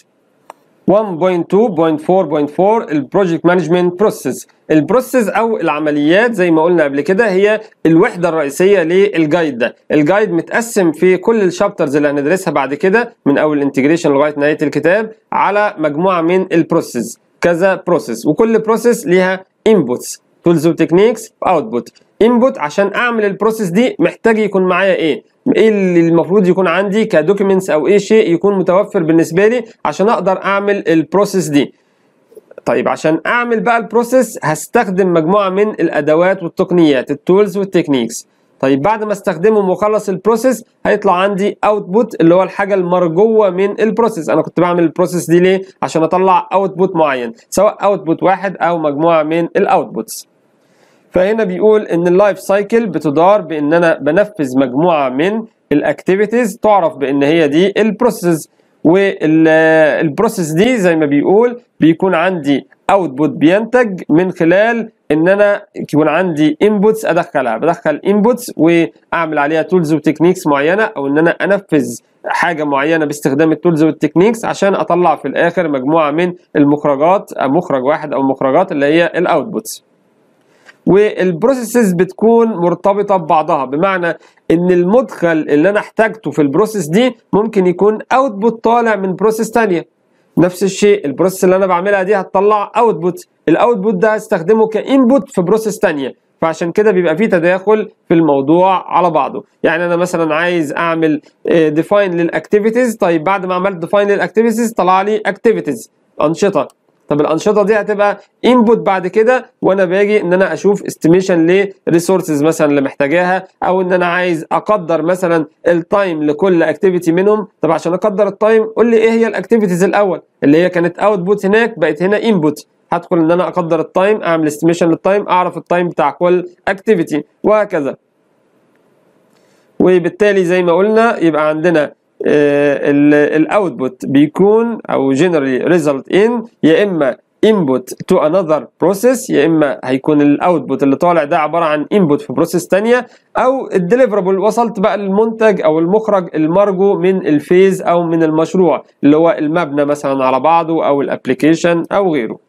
1.2.4.4 البروجكت مانجمنت بروسيس البروسيس او العمليات زي ما قلنا قبل كده هي الوحده الرئيسيه للجايد ده الجايد متقسم في كل الشابترز اللي هندرسها بعد كده من اول الانتجريشن لغايه نهايه الكتاب على مجموعه من البروسيس كذا بروسيس وكل بروسيس ليها انبوتس تولز وتكنيكس اوتبوت انبوت عشان اعمل البروسيس دي محتاج يكون معايا ايه ايه اللي المفروض يكون عندي كدوكيومنتس او ايه شيء يكون متوفر بالنسبه لي عشان اقدر اعمل البروسيس دي طيب عشان اعمل بقى البروسيس هستخدم مجموعه من الادوات والتقنيات التولز والتكنيكس طيب بعد ما استخدمهم واخلص البروسيس هيطلع عندي اوتبوت اللي هو الحاجه المرجوه من البروسيس انا كنت بعمل البروسيس دي ليه عشان اطلع اوتبوت معين سواء اوتبوت واحد او مجموعه من الاوتبوتس فهنا بيقول ان اللايف سايكل بتدار بان انا بنفذ مجموعه من الاكتيفيتيز تعرف بان هي دي البروسيس والبروسيس دي زي ما بيقول بيكون عندي اوتبوت بينتج من خلال ان انا يكون عندي انبوتس ادخلها بدخل انبوتس واعمل عليها تولز وتكنيكس معينه او ان انا انفذ حاجه معينه باستخدام التولز والتكنيكس عشان اطلع في الاخر مجموعه من المخرجات مخرج واحد او مخرجات اللي هي الاوتبوتس والبروسيسز بتكون مرتبطه ببعضها بمعنى ان المدخل اللي انا احتاجته في البروسيس دي ممكن يكون اوتبوت طالع من بروسيس ثانيه نفس الشيء البروسيس اللي انا بعملها دي هتطلع اوتبوت الاوتبوت ده هستخدمه كانبوت في بروسيس ثانيه فعشان كده بيبقى في تداخل في الموضوع على بعضه يعني انا مثلا عايز اعمل ديفاين للاكتيفيتيز طيب بعد ما عملت ديفاين للاكتيفيتيز طلع لي اكتيفيتيز انشطه طب الانشطه دي هتبقى انبوت بعد كده وانا باجي ان انا اشوف استيميشن لريسورسز مثلا اللي محتاجاها او ان انا عايز اقدر مثلا التايم لكل اكتيفيتي منهم طب عشان اقدر التايم قول لي ايه هي الاكتيفيتيز الاول اللي هي كانت اوتبوت هناك بقت هنا انبوت هدخل ان انا اقدر التايم اعمل استيميشن للتايم اعرف التايم بتاع كل اكتيفيتي وهكذا وبالتالي زي ما قلنا يبقى عندنا الاوتبوت بيكون او generally result in يا اما input to another process يا اما هيكون الاوتبوت اللي طالع ده عباره عن input في بروسيس ثانيه او الديليفربل وصلت بقى للمنتج او المخرج المرجو من الفيز او من المشروع اللي هو المبنى مثلا على بعضه او الابلكيشن او غيره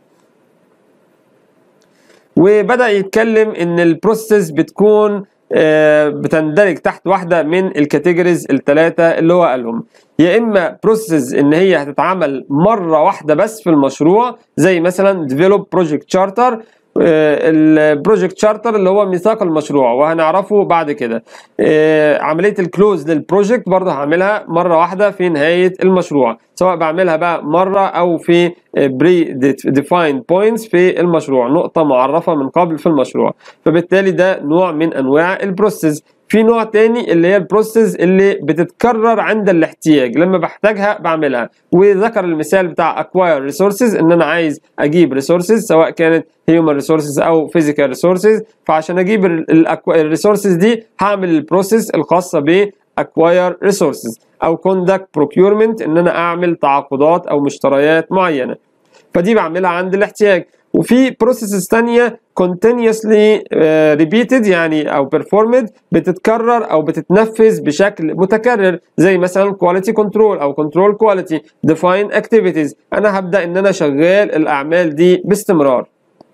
وبدا يتكلم ان البروسيس بتكون بتندرج تحت واحده من الكاتيجوريز الثلاثه اللي هو قالهم يا اما بروسيس ان هي هتتعمل مره واحده بس في المشروع زي مثلا ديفلوب بروجكت شارتر البروجكت شارتر اللي هو ميثاق المشروع وهنعرفه بعد كده عمليه الكلوز للبروجكت برضه هعملها مره واحده في نهايه المشروع سواء بعملها بقى مره او في بري ديفايند بوينتس في المشروع نقطه معرفه من قبل في المشروع فبالتالي ده نوع من انواع البروسيس في نوع تاني اللي هي البروسيس اللي بتتكرر عند الاحتياج لما بحتاجها بعملها وذكر المثال بتاع acquire resources ان انا عايز اجيب resources سواء كانت human resources او physical resources فعشان اجيب الريسورسز دي هعمل البروسيس الخاصه ب acquire resources او conduct procurement ان انا اعمل تعاقدات او مشتريات معينه فدي بعملها عند الاحتياج وفي بروسيسز ثانيه continuously uh, repeated يعني او performed بتتكرر او بتتنفذ بشكل متكرر زي مثلا quality control او control quality define activities انا هبدا ان انا شغال الاعمال دي باستمرار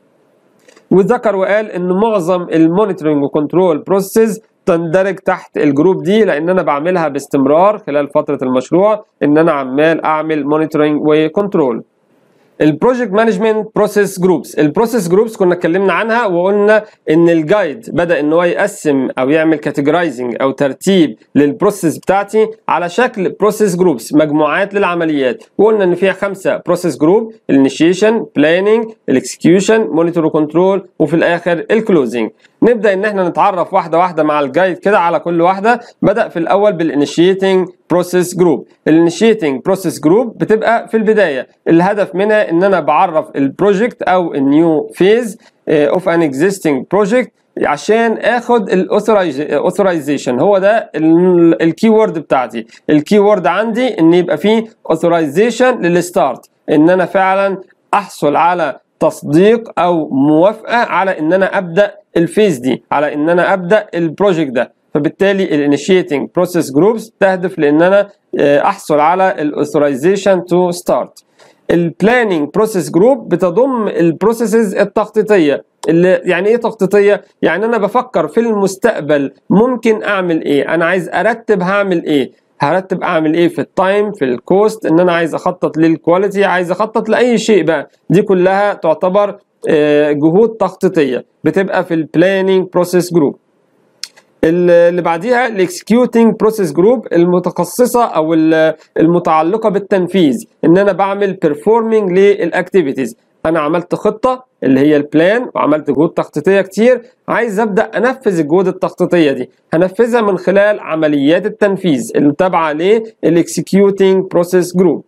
وذكر وقال ان معظم المونيتورنج وكنترول بروسيس تندرج تحت الجروب دي لان انا بعملها باستمرار خلال فتره المشروع ان انا عمال اعمل مونيتورنج وكنترول البروجكت مانجمنت بروسيس جروبس البروسيس جروبس كنا اتكلمنا عنها وقلنا ان الجايد بدا ان هو يقسم او يعمل كاتيجورايزنج او ترتيب للبروسيس بتاعتي على شكل بروسيس جروبس مجموعات للعمليات وقلنا ان فيها خمسه بروسيس جروب الانيشيشن بلاننج الاكسكيوشن مونيتور وكنترول وفي الاخر الكلوزنج نبدا ان احنا نتعرف واحده واحده مع الجايد كده على كل واحده بدا في الاول بالانيشيتنج بروسيس جروب الانيشيتنج بروسيس جروب بتبقى في البدايه الهدف منها ان انا بعرف البروجكت او النيو فيز اوف ان اكزيستنج بروجكت عشان اخد الاوثرايزيشن هو ده الكي وورد بتاعتي الكي وورد عندي ان يبقى فيه اوثرايزيشن للستارت ان انا فعلا احصل على تصديق او موافقه على ان انا ابدا الفيز دي على ان انا ابدا البروجكت ده فبالتالي الانيشيتنج بروسيس جروبس تهدف لان انا احصل على الاوثرايزيشن تو ستارت البلاننج بروسيس جروب بتضم البروسيسز التخطيطيه اللي يعني ايه تخطيطيه يعني انا بفكر في المستقبل ممكن اعمل ايه انا عايز ارتب هعمل ايه هرتب اعمل ايه في التايم في الكوست ان انا عايز اخطط للكواليتي عايز اخطط لاي شيء بقى دي كلها تعتبر جهود تخطيطيه بتبقى في البلاننج بروسيس جروب اللي بعديها الاكسكيوتنج بروسيس جروب المتخصصه او المتعلقه بالتنفيذ ان انا بعمل بيرفورمينج للاكتيفيتيز انا عملت خطه اللي هي البلان وعملت جهود تخطيطيه كتير عايز ابدا انفذ الجهود التخطيطيه دي هنفذها من خلال عمليات التنفيذ اللي تابعه للاكسكيوتنج بروسيس جروب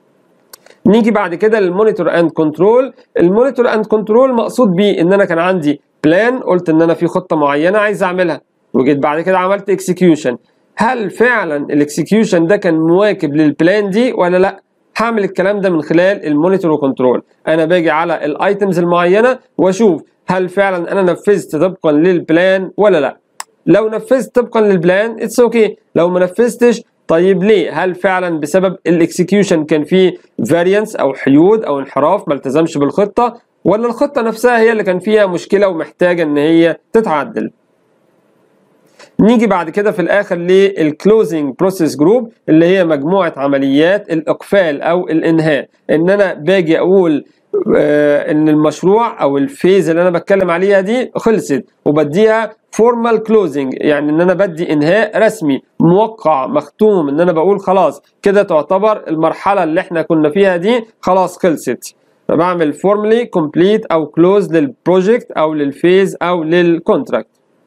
نيجي بعد كده للمونيتور اند كنترول المونيتور اند كنترول مقصود بيه ان انا كان عندي بلان قلت ان انا في خطه معينه عايز اعملها وجيت بعد كده عملت اكسكيوشن هل فعلا الاكسكيوشن ده كان مواكب للبلان دي ولا لا هعمل الكلام ده من خلال المونيتور وكنترول انا باجي على الايتمز المعينه واشوف هل فعلا انا نفذت طبقا للبلان ولا لا لو نفذت طبقا للبلان اتس اوكي okay. لو ما نفذتش طيب ليه؟ هل فعلا بسبب الاكسكيوشن كان فيه فاريانس او حيود او انحراف ما التزمش بالخطه ولا الخطه نفسها هي اللي كان فيها مشكله ومحتاجه ان هي تتعدل؟ نيجي بعد كده في الاخر للكلوزنج بروسيس جروب اللي هي مجموعه عمليات الاقفال او الانهاء ان انا باجي اقول آه ان المشروع او الفيز اللي انا بتكلم عليها دي خلصت وبديها فورمال كلوزنج يعني ان انا بدي انهاء رسمي موقع مختوم ان انا بقول خلاص كده تعتبر المرحله اللي احنا كنا فيها دي خلاص خلصت فبعمل فورمالي كومبليت او كلوز للبروجكت او للفيز او للكونتراكت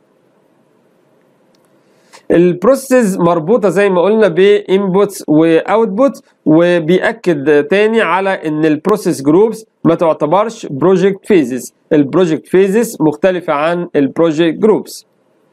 البروسيس مربوطه زي ما قلنا بانبوتس واوتبوت وبياكد تاني على ان البروسيس جروبس ما تعتبرش بروجكت فيزز البروجكت فيزز مختلفه عن البروجكت جروبس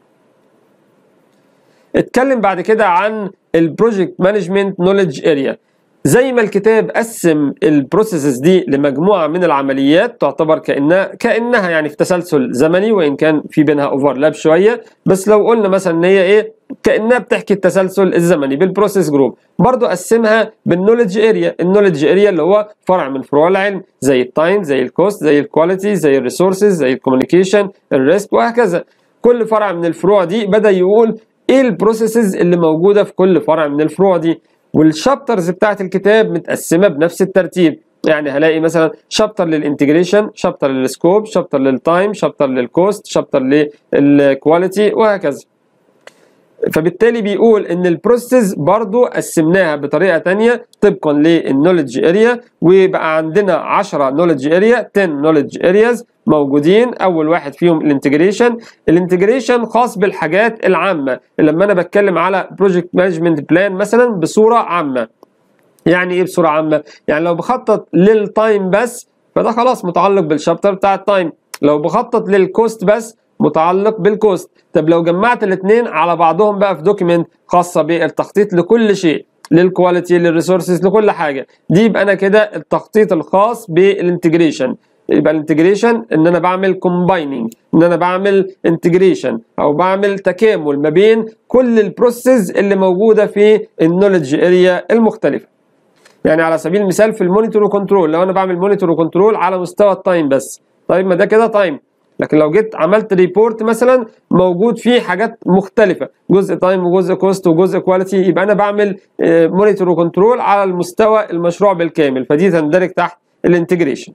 اتكلم بعد كده عن البروجكت مانجمنت نوليدج اريا زي ما الكتاب قسم البروسيسز دي لمجموعه من العمليات تعتبر كانها كانها يعني في تسلسل زمني وان كان في بينها اوفرلاب شويه بس لو قلنا مثلا ان هي ايه كانها بتحكي التسلسل الزمني بالبروسيس جروب برضو قسمها بالنولج اريا النولج اريا اللي هو فرع من فروع العلم زي التايم زي الكوست زي الكواليتي زي الريسورسز زي الكوميونيكيشن الريسك وهكذا كل فرع من الفروع دي بدا يقول ايه البروسيسز اللي موجوده في كل فرع من الفروع دي والشابترز بتاعت الكتاب متقسمه بنفس الترتيب يعني هلاقي مثلا شابتر للانتجريشن شابتر للسكوب شابتر للتايم شابتر للكوست شابتر للكواليتي وهكذا فبالتالي بيقول ان البروسيس برضو قسمناها بطريقه تانية طبقا للنولج اريا وبقى عندنا 10 نولج اريا 10 نولج ارياز موجودين اول واحد فيهم الانتجريشن الانتجريشن خاص بالحاجات العامه لما انا بتكلم على بروجكت مانجمنت بلان مثلا بصوره عامه يعني ايه بصوره عامه يعني لو بخطط للتايم بس فده خلاص متعلق بالشابتر بتاع التايم لو بخطط للكوست بس متعلق بالكوست طب لو جمعت الاثنين على بعضهم بقى في دوكيمنت خاصه بالتخطيط لكل شيء للكواليتي للريسورسز لكل حاجه دي يبقى انا كده التخطيط الخاص بالانتجريشن يبقى الانتجريشن ان انا بعمل كومبايننج ان انا بعمل انتجريشن او بعمل تكامل ما بين كل البروسيس اللي موجوده في النولج اريا المختلفه يعني على سبيل المثال في المونيتور وكنترول لو انا بعمل مونيتور وكنترول على مستوى التايم بس طيب ما ده كده تايم لكن لو جيت عملت ريبورت مثلا موجود فيه حاجات مختلفه جزء تايم وجزء كوست وجزء كواليتي يبقى انا بعمل مونيتور وكنترول على المستوى المشروع بالكامل فدي تندرج تحت الانتجريشن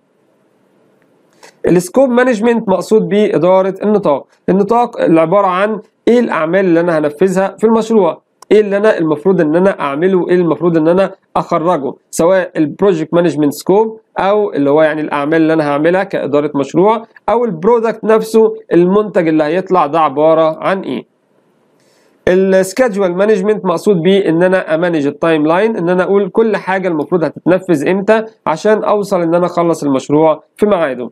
السكوب مانجمنت مقصود بيه اداره النطاق النطاق اللي عباره عن ايه الاعمال اللي انا هنفذها في المشروع ايه اللي انا المفروض ان انا اعمله ايه المفروض ان انا اخرجه سواء البروجكت مانجمنت سكوب او اللي هو يعني الاعمال اللي انا هعملها كاداره مشروع او البرودكت نفسه المنتج اللي هيطلع ده عباره عن ايه السكادجوال مانجمنت مقصود بيه ان انا امانج التايم لاين ان انا اقول كل حاجه المفروض هتتنفذ امتى عشان اوصل ان انا اخلص المشروع في ميعاده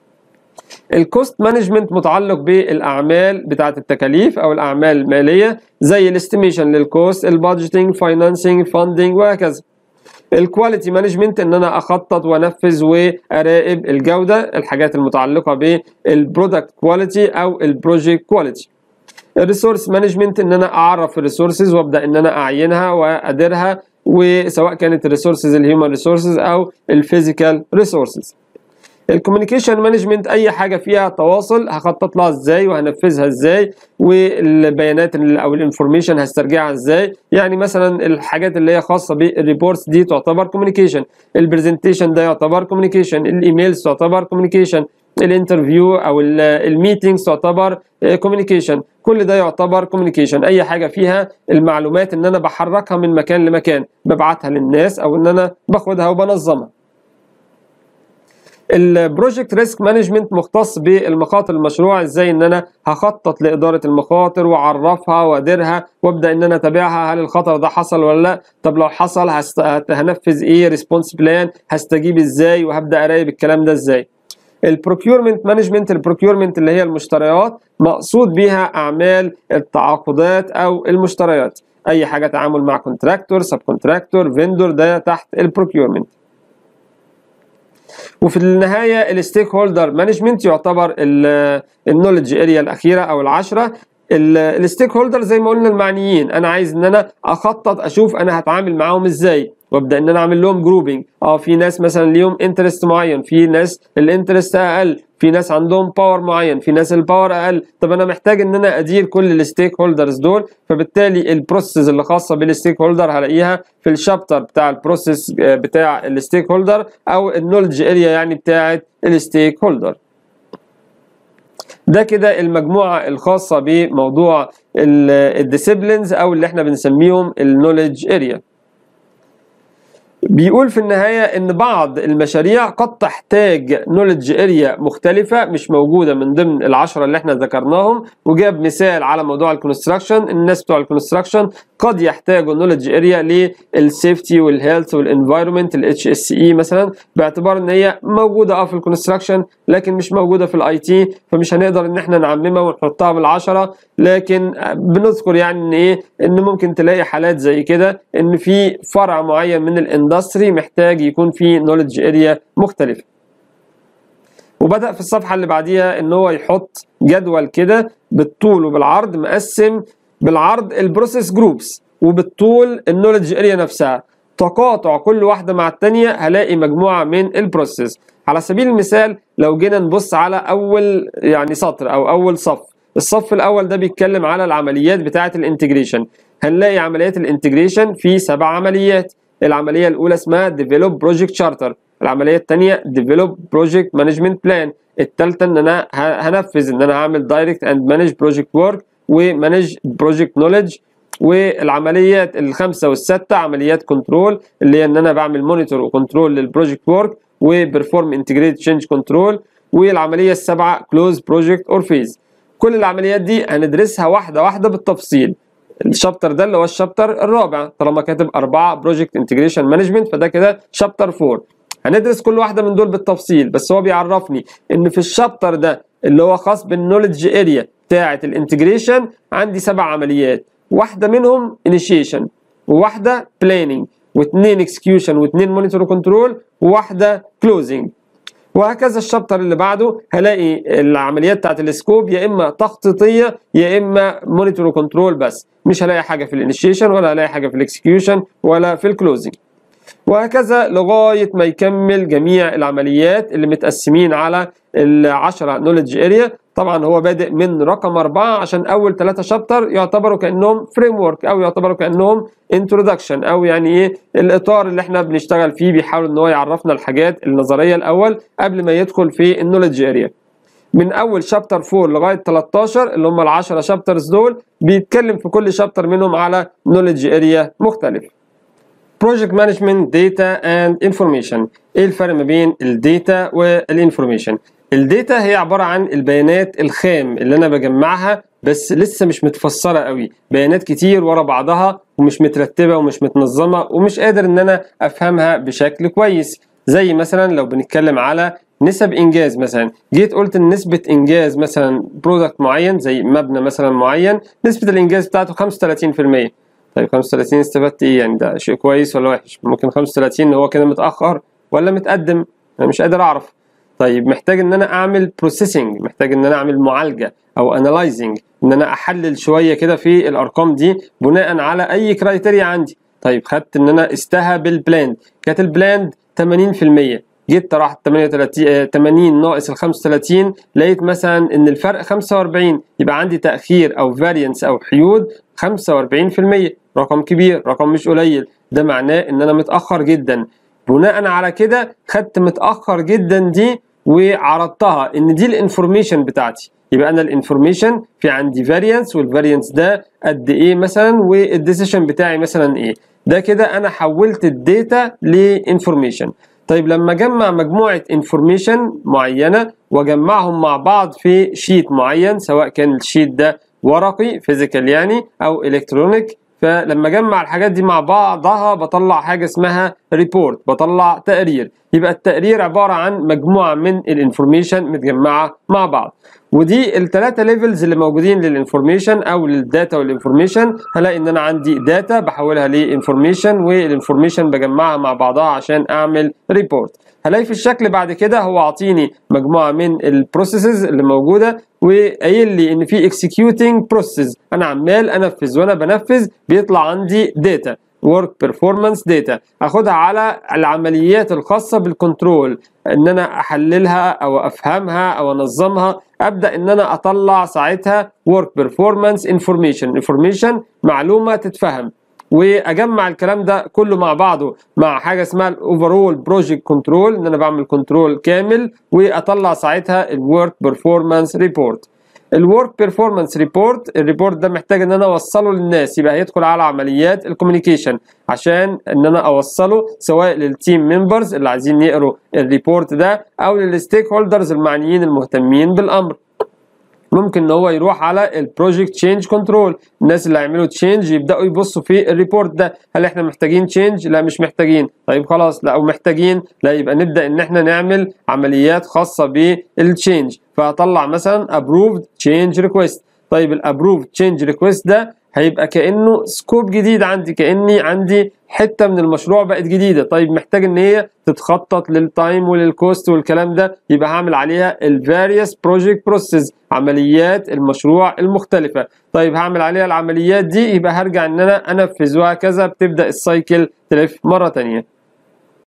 الكوست مانجمنت متعلق بالاعمال بتاعه التكاليف او الاعمال الماليه زي الاستيميشن للكوست البادجيتنج فاينانسنج فاندنج وهكذا الكواليتي مانجمنت ان انا اخطط وانفذ واراقب الجوده الحاجات المتعلقه بالبرودكت كواليتي او البروجكت كواليتي الريسورس مانجمنت ان انا اعرف الريسورسز وابدا ان انا اعينها واديرها وسواء كانت الريسورسز الهيومن ريسورسز او الفيزيكال ريسورسز الكوميونيكيشن مانجمنت اي حاجه فيها تواصل هخطط لها ازاي وهنفذها ازاي والبيانات او الانفورميشن هسترجعها ازاي يعني مثلا الحاجات اللي هي خاصه بالريبورتس دي تعتبر كوميونيكيشن البرزنتيشن ده يعتبر كوميونيكيشن الايميلز تعتبر كوميونيكيشن الانترفيو او الميتنجز تعتبر كوميونيكيشن كل ده يعتبر كوميونيكيشن اي حاجه فيها المعلومات ان انا بحركها من مكان لمكان ببعتها للناس او ان انا باخدها وبنظمها البروجكت ريسك مانجمنت مختص بالمخاطر المشروع ازاي ان انا هخطط لاداره المخاطر واعرفها واديرها وابدا ان انا اتابعها هل الخطر ده حصل ولا لا طب لو حصل هست... هنفذ ايه ريسبونس بلان هستجيب ازاي وهبدا اراقب الكلام ده ازاي البروكيورمنت مانجمنت البروكيورمنت اللي هي المشتريات مقصود بيها اعمال التعاقدات او المشتريات اي حاجه تعامل مع كونتراكتور سب كونتراكتور فيندور ده تحت البروكيورمنت وفي النهايه الستيك هولدر مانجمنت يعتبر النولج اريا الاخيره او العشره الستيك هولدر زي ما قلنا المعنيين انا عايز ان انا اخطط اشوف انا هتعامل معاهم ازاي وابدا ان انا اعمل لهم جروبنج اه في ناس مثلا ليهم انترست معين في ناس الانترست اقل في ناس عندهم باور معين في ناس الباور اقل طب انا محتاج ان انا ادير كل الستيك هولدرز دول فبالتالي البروسيس اللي خاصه بالستيك هولدر هلاقيها في الشابتر بتاع البروسيس بتاع الستيك هولدر او النولج اريا يعني بتاعه الستيك هولدر ده كده المجموعه الخاصه بموضوع الديسيبلينز او اللي احنا بنسميهم النولج اريا بيقول في النهاية إن بعض المشاريع قد تحتاج نولج اريا مختلفة مش موجودة من ضمن العشرة اللي احنا ذكرناهم وجاب مثال على موضوع الكونستراكشن الناس بتوع الكونستراكشن قد يحتاجوا نولج اريا للسيفتي والهيلث والانفايرمنت الاتش اس اي مثلا باعتبار ان هي موجودة اه في الكونستراكشن لكن مش موجودة في الاي تي فمش هنقدر ان احنا نعممها ونحطها بالعشرة لكن بنذكر يعني ان ايه ان ممكن تلاقي حالات زي كده ان في فرع معين من الاندستري محتاج يكون فيه نولج اريا مختلفه وبدا في الصفحه اللي بعديها ان هو يحط جدول كده بالطول وبالعرض مقسم بالعرض البروسيس جروبس وبالطول النولج اريا نفسها تقاطع كل واحده مع الثانيه هلاقي مجموعه من البروسيس على سبيل المثال لو جينا نبص على اول يعني سطر او اول صف الصف الاول ده بيتكلم على العمليات بتاعه الانتجريشن هنلاقي عمليات الانتجريشن في سبع عمليات العمليه الاولى اسمها ديفلوب بروجكت شارتر العمليه الثانيه ديفلوب بروجكت مانجمنت بلان الثالثه ان انا هنفذ ان انا هعمل دايركت اند مانج بروجكت ورك ومانج بروجكت نولج والعمليات الخمسه والسته عمليات كنترول اللي هي ان انا بعمل مونيتور وكنترول للبروجكت ورك وبرفورم انتجريت تشينج كنترول والعمليه السابعه كلوز بروجكت اور فيز كل العمليات دي هندرسها واحده واحده بالتفصيل الشابتر ده اللي هو الشابتر الرابع طالما كاتب أربعة بروجكت انتجريشن مانجمنت فده كده شابتر 4 هندرس كل واحدة من دول بالتفصيل بس هو بيعرفني إن في الشابتر ده اللي هو خاص بالنولج اريا بتاعة الانتجريشن عندي سبع عمليات واحدة منهم انيشيشن وواحدة بلاننج واثنين اكسكيوشن واثنين مونيتور كنترول وواحدة كلوزنج وهكذا الشابتر اللي بعده هلاقي العمليات بتاعت السكوب يا اما تخطيطيه يا اما مونيتور وكنترول بس مش هلاقي حاجه في الانيشيشن ولا هلاقي حاجه في الاكسكيوشن ولا في الكلوزنج وهكذا لغايه ما يكمل جميع العمليات اللي متقسمين على العشرة نولج اريا طبعا هو بادئ من رقم أربعة عشان أول ثلاثة شابتر يعتبروا كأنهم فريم ورك أو يعتبروا كأنهم انترودكشن أو يعني إيه الإطار اللي إحنا بنشتغل فيه بيحاول إن هو يعرفنا الحاجات النظرية الأول قبل ما يدخل في النولج اريا من أول شابتر 4 لغاية 13 اللي هم ال 10 شابترز دول بيتكلم في كل شابتر منهم على نولج اريا مختلف. بروجكت مانجمنت داتا اند انفورميشن ايه الفرق ما بين الداتا والانفورميشن الداتا هي عباره عن البيانات الخام اللي انا بجمعها بس لسه مش متفسره قوي بيانات كتير ورا بعضها ومش مترتبه ومش متنظمه ومش قادر ان انا افهمها بشكل كويس زي مثلا لو بنتكلم على نسب انجاز مثلا جيت قلت ان نسبه انجاز مثلا برودكت معين زي مبنى مثلا معين نسبه الانجاز بتاعته 35% طيب 35 استفدت ايه يعني ده شيء كويس ولا وحش ممكن 35 هو كده متاخر ولا متقدم انا مش قادر اعرف طيب محتاج ان انا اعمل بروسيسنج محتاج ان انا اعمل معالجه او انالايزنج ان انا احلل شويه كده في الارقام دي بناء على اي كرايتيريا عندي طيب خدت ان انا استها بالبلاند كانت البلاند 80% جيت طرحت 38 80 ناقص ال 35 لقيت مثلا ان الفرق 45 يبقى عندي تاخير او فارينس او حيود 45% رقم كبير رقم مش قليل ده معناه ان انا متاخر جدا بناء على كده خدت متاخر جدا دي وعرضتها ان دي الانفورميشن بتاعتي يبقى انا الانفورميشن في عندي فاريانس والفاريانس ده قد ايه مثلا والديسيشن بتاعي مثلا ايه ده كده انا حولت الداتا لانفورميشن طيب لما اجمع مجموعه انفورميشن معينه واجمعهم مع بعض في شيت معين سواء كان الشيت ده ورقي فيزيكال يعني او الكترونيك فلما اجمع الحاجات دي مع بعضها بطلع حاجه اسمها ريبورت بطلع تقرير يبقى التقرير عباره عن مجموعه من الانفورميشن متجمعه مع بعض ودي الثلاثه ليفلز اللي موجودين للانفورميشن او للداتا والانفورميشن هلاقي ان انا عندي داتا بحولها لانفورميشن والانفورميشن بجمعها مع بعضها عشان اعمل ريبورت هلاقي في الشكل بعد كده هو عاطيني مجموعه من البروسيسز اللي موجوده وقايل لي ان في اكسكيوتنج بروسيس انا عمال انفذ وانا بنفذ بيطلع عندي داتا work performance data اخدها على العمليات الخاصه بالكنترول ان انا احللها او افهمها او انظمها ابدا ان انا اطلع ساعتها work performance information information معلومه تتفهم واجمع الكلام ده كله مع بعضه مع حاجه اسمها الاوفرول بروجكت كنترول ان انا بعمل كنترول كامل واطلع ساعتها الورك بيرفورمانس ريبورت الورك بيرفورمانس ريبورت الريبورت ده محتاج ان انا اوصله للناس يبقى هيدخل على عمليات الكوميونيكيشن عشان ان انا اوصله سواء للتيم ممبرز اللي عايزين يقروا الريبورت ده او للستيك هولدرز المعنيين المهتمين بالامر ممكن ان هو يروح على البروجكت تشينج كنترول الناس اللي هيعملوا تشينج يبداوا يبصوا في الريبورت ده هل احنا محتاجين تشينج لا مش محتاجين طيب خلاص لا او محتاجين لا يبقى نبدا ان احنا نعمل عمليات خاصه بالتشينج فهطلع مثلا ابروفد تشينج ريكويست طيب الابروفد تشينج ريكويست ده هيبقى كانه سكوب جديد عندي كاني عندي حته من المشروع بقت جديده طيب محتاج ان هي تتخطط للتايم وللكوست والكلام ده يبقى هعمل عليها الفاريوس بروجكت بروسيس عمليات المشروع المختلفه طيب هعمل عليها العمليات دي يبقى هرجع ان انا انفذ وهكذا بتبدا السايكل تلف مره ثانيه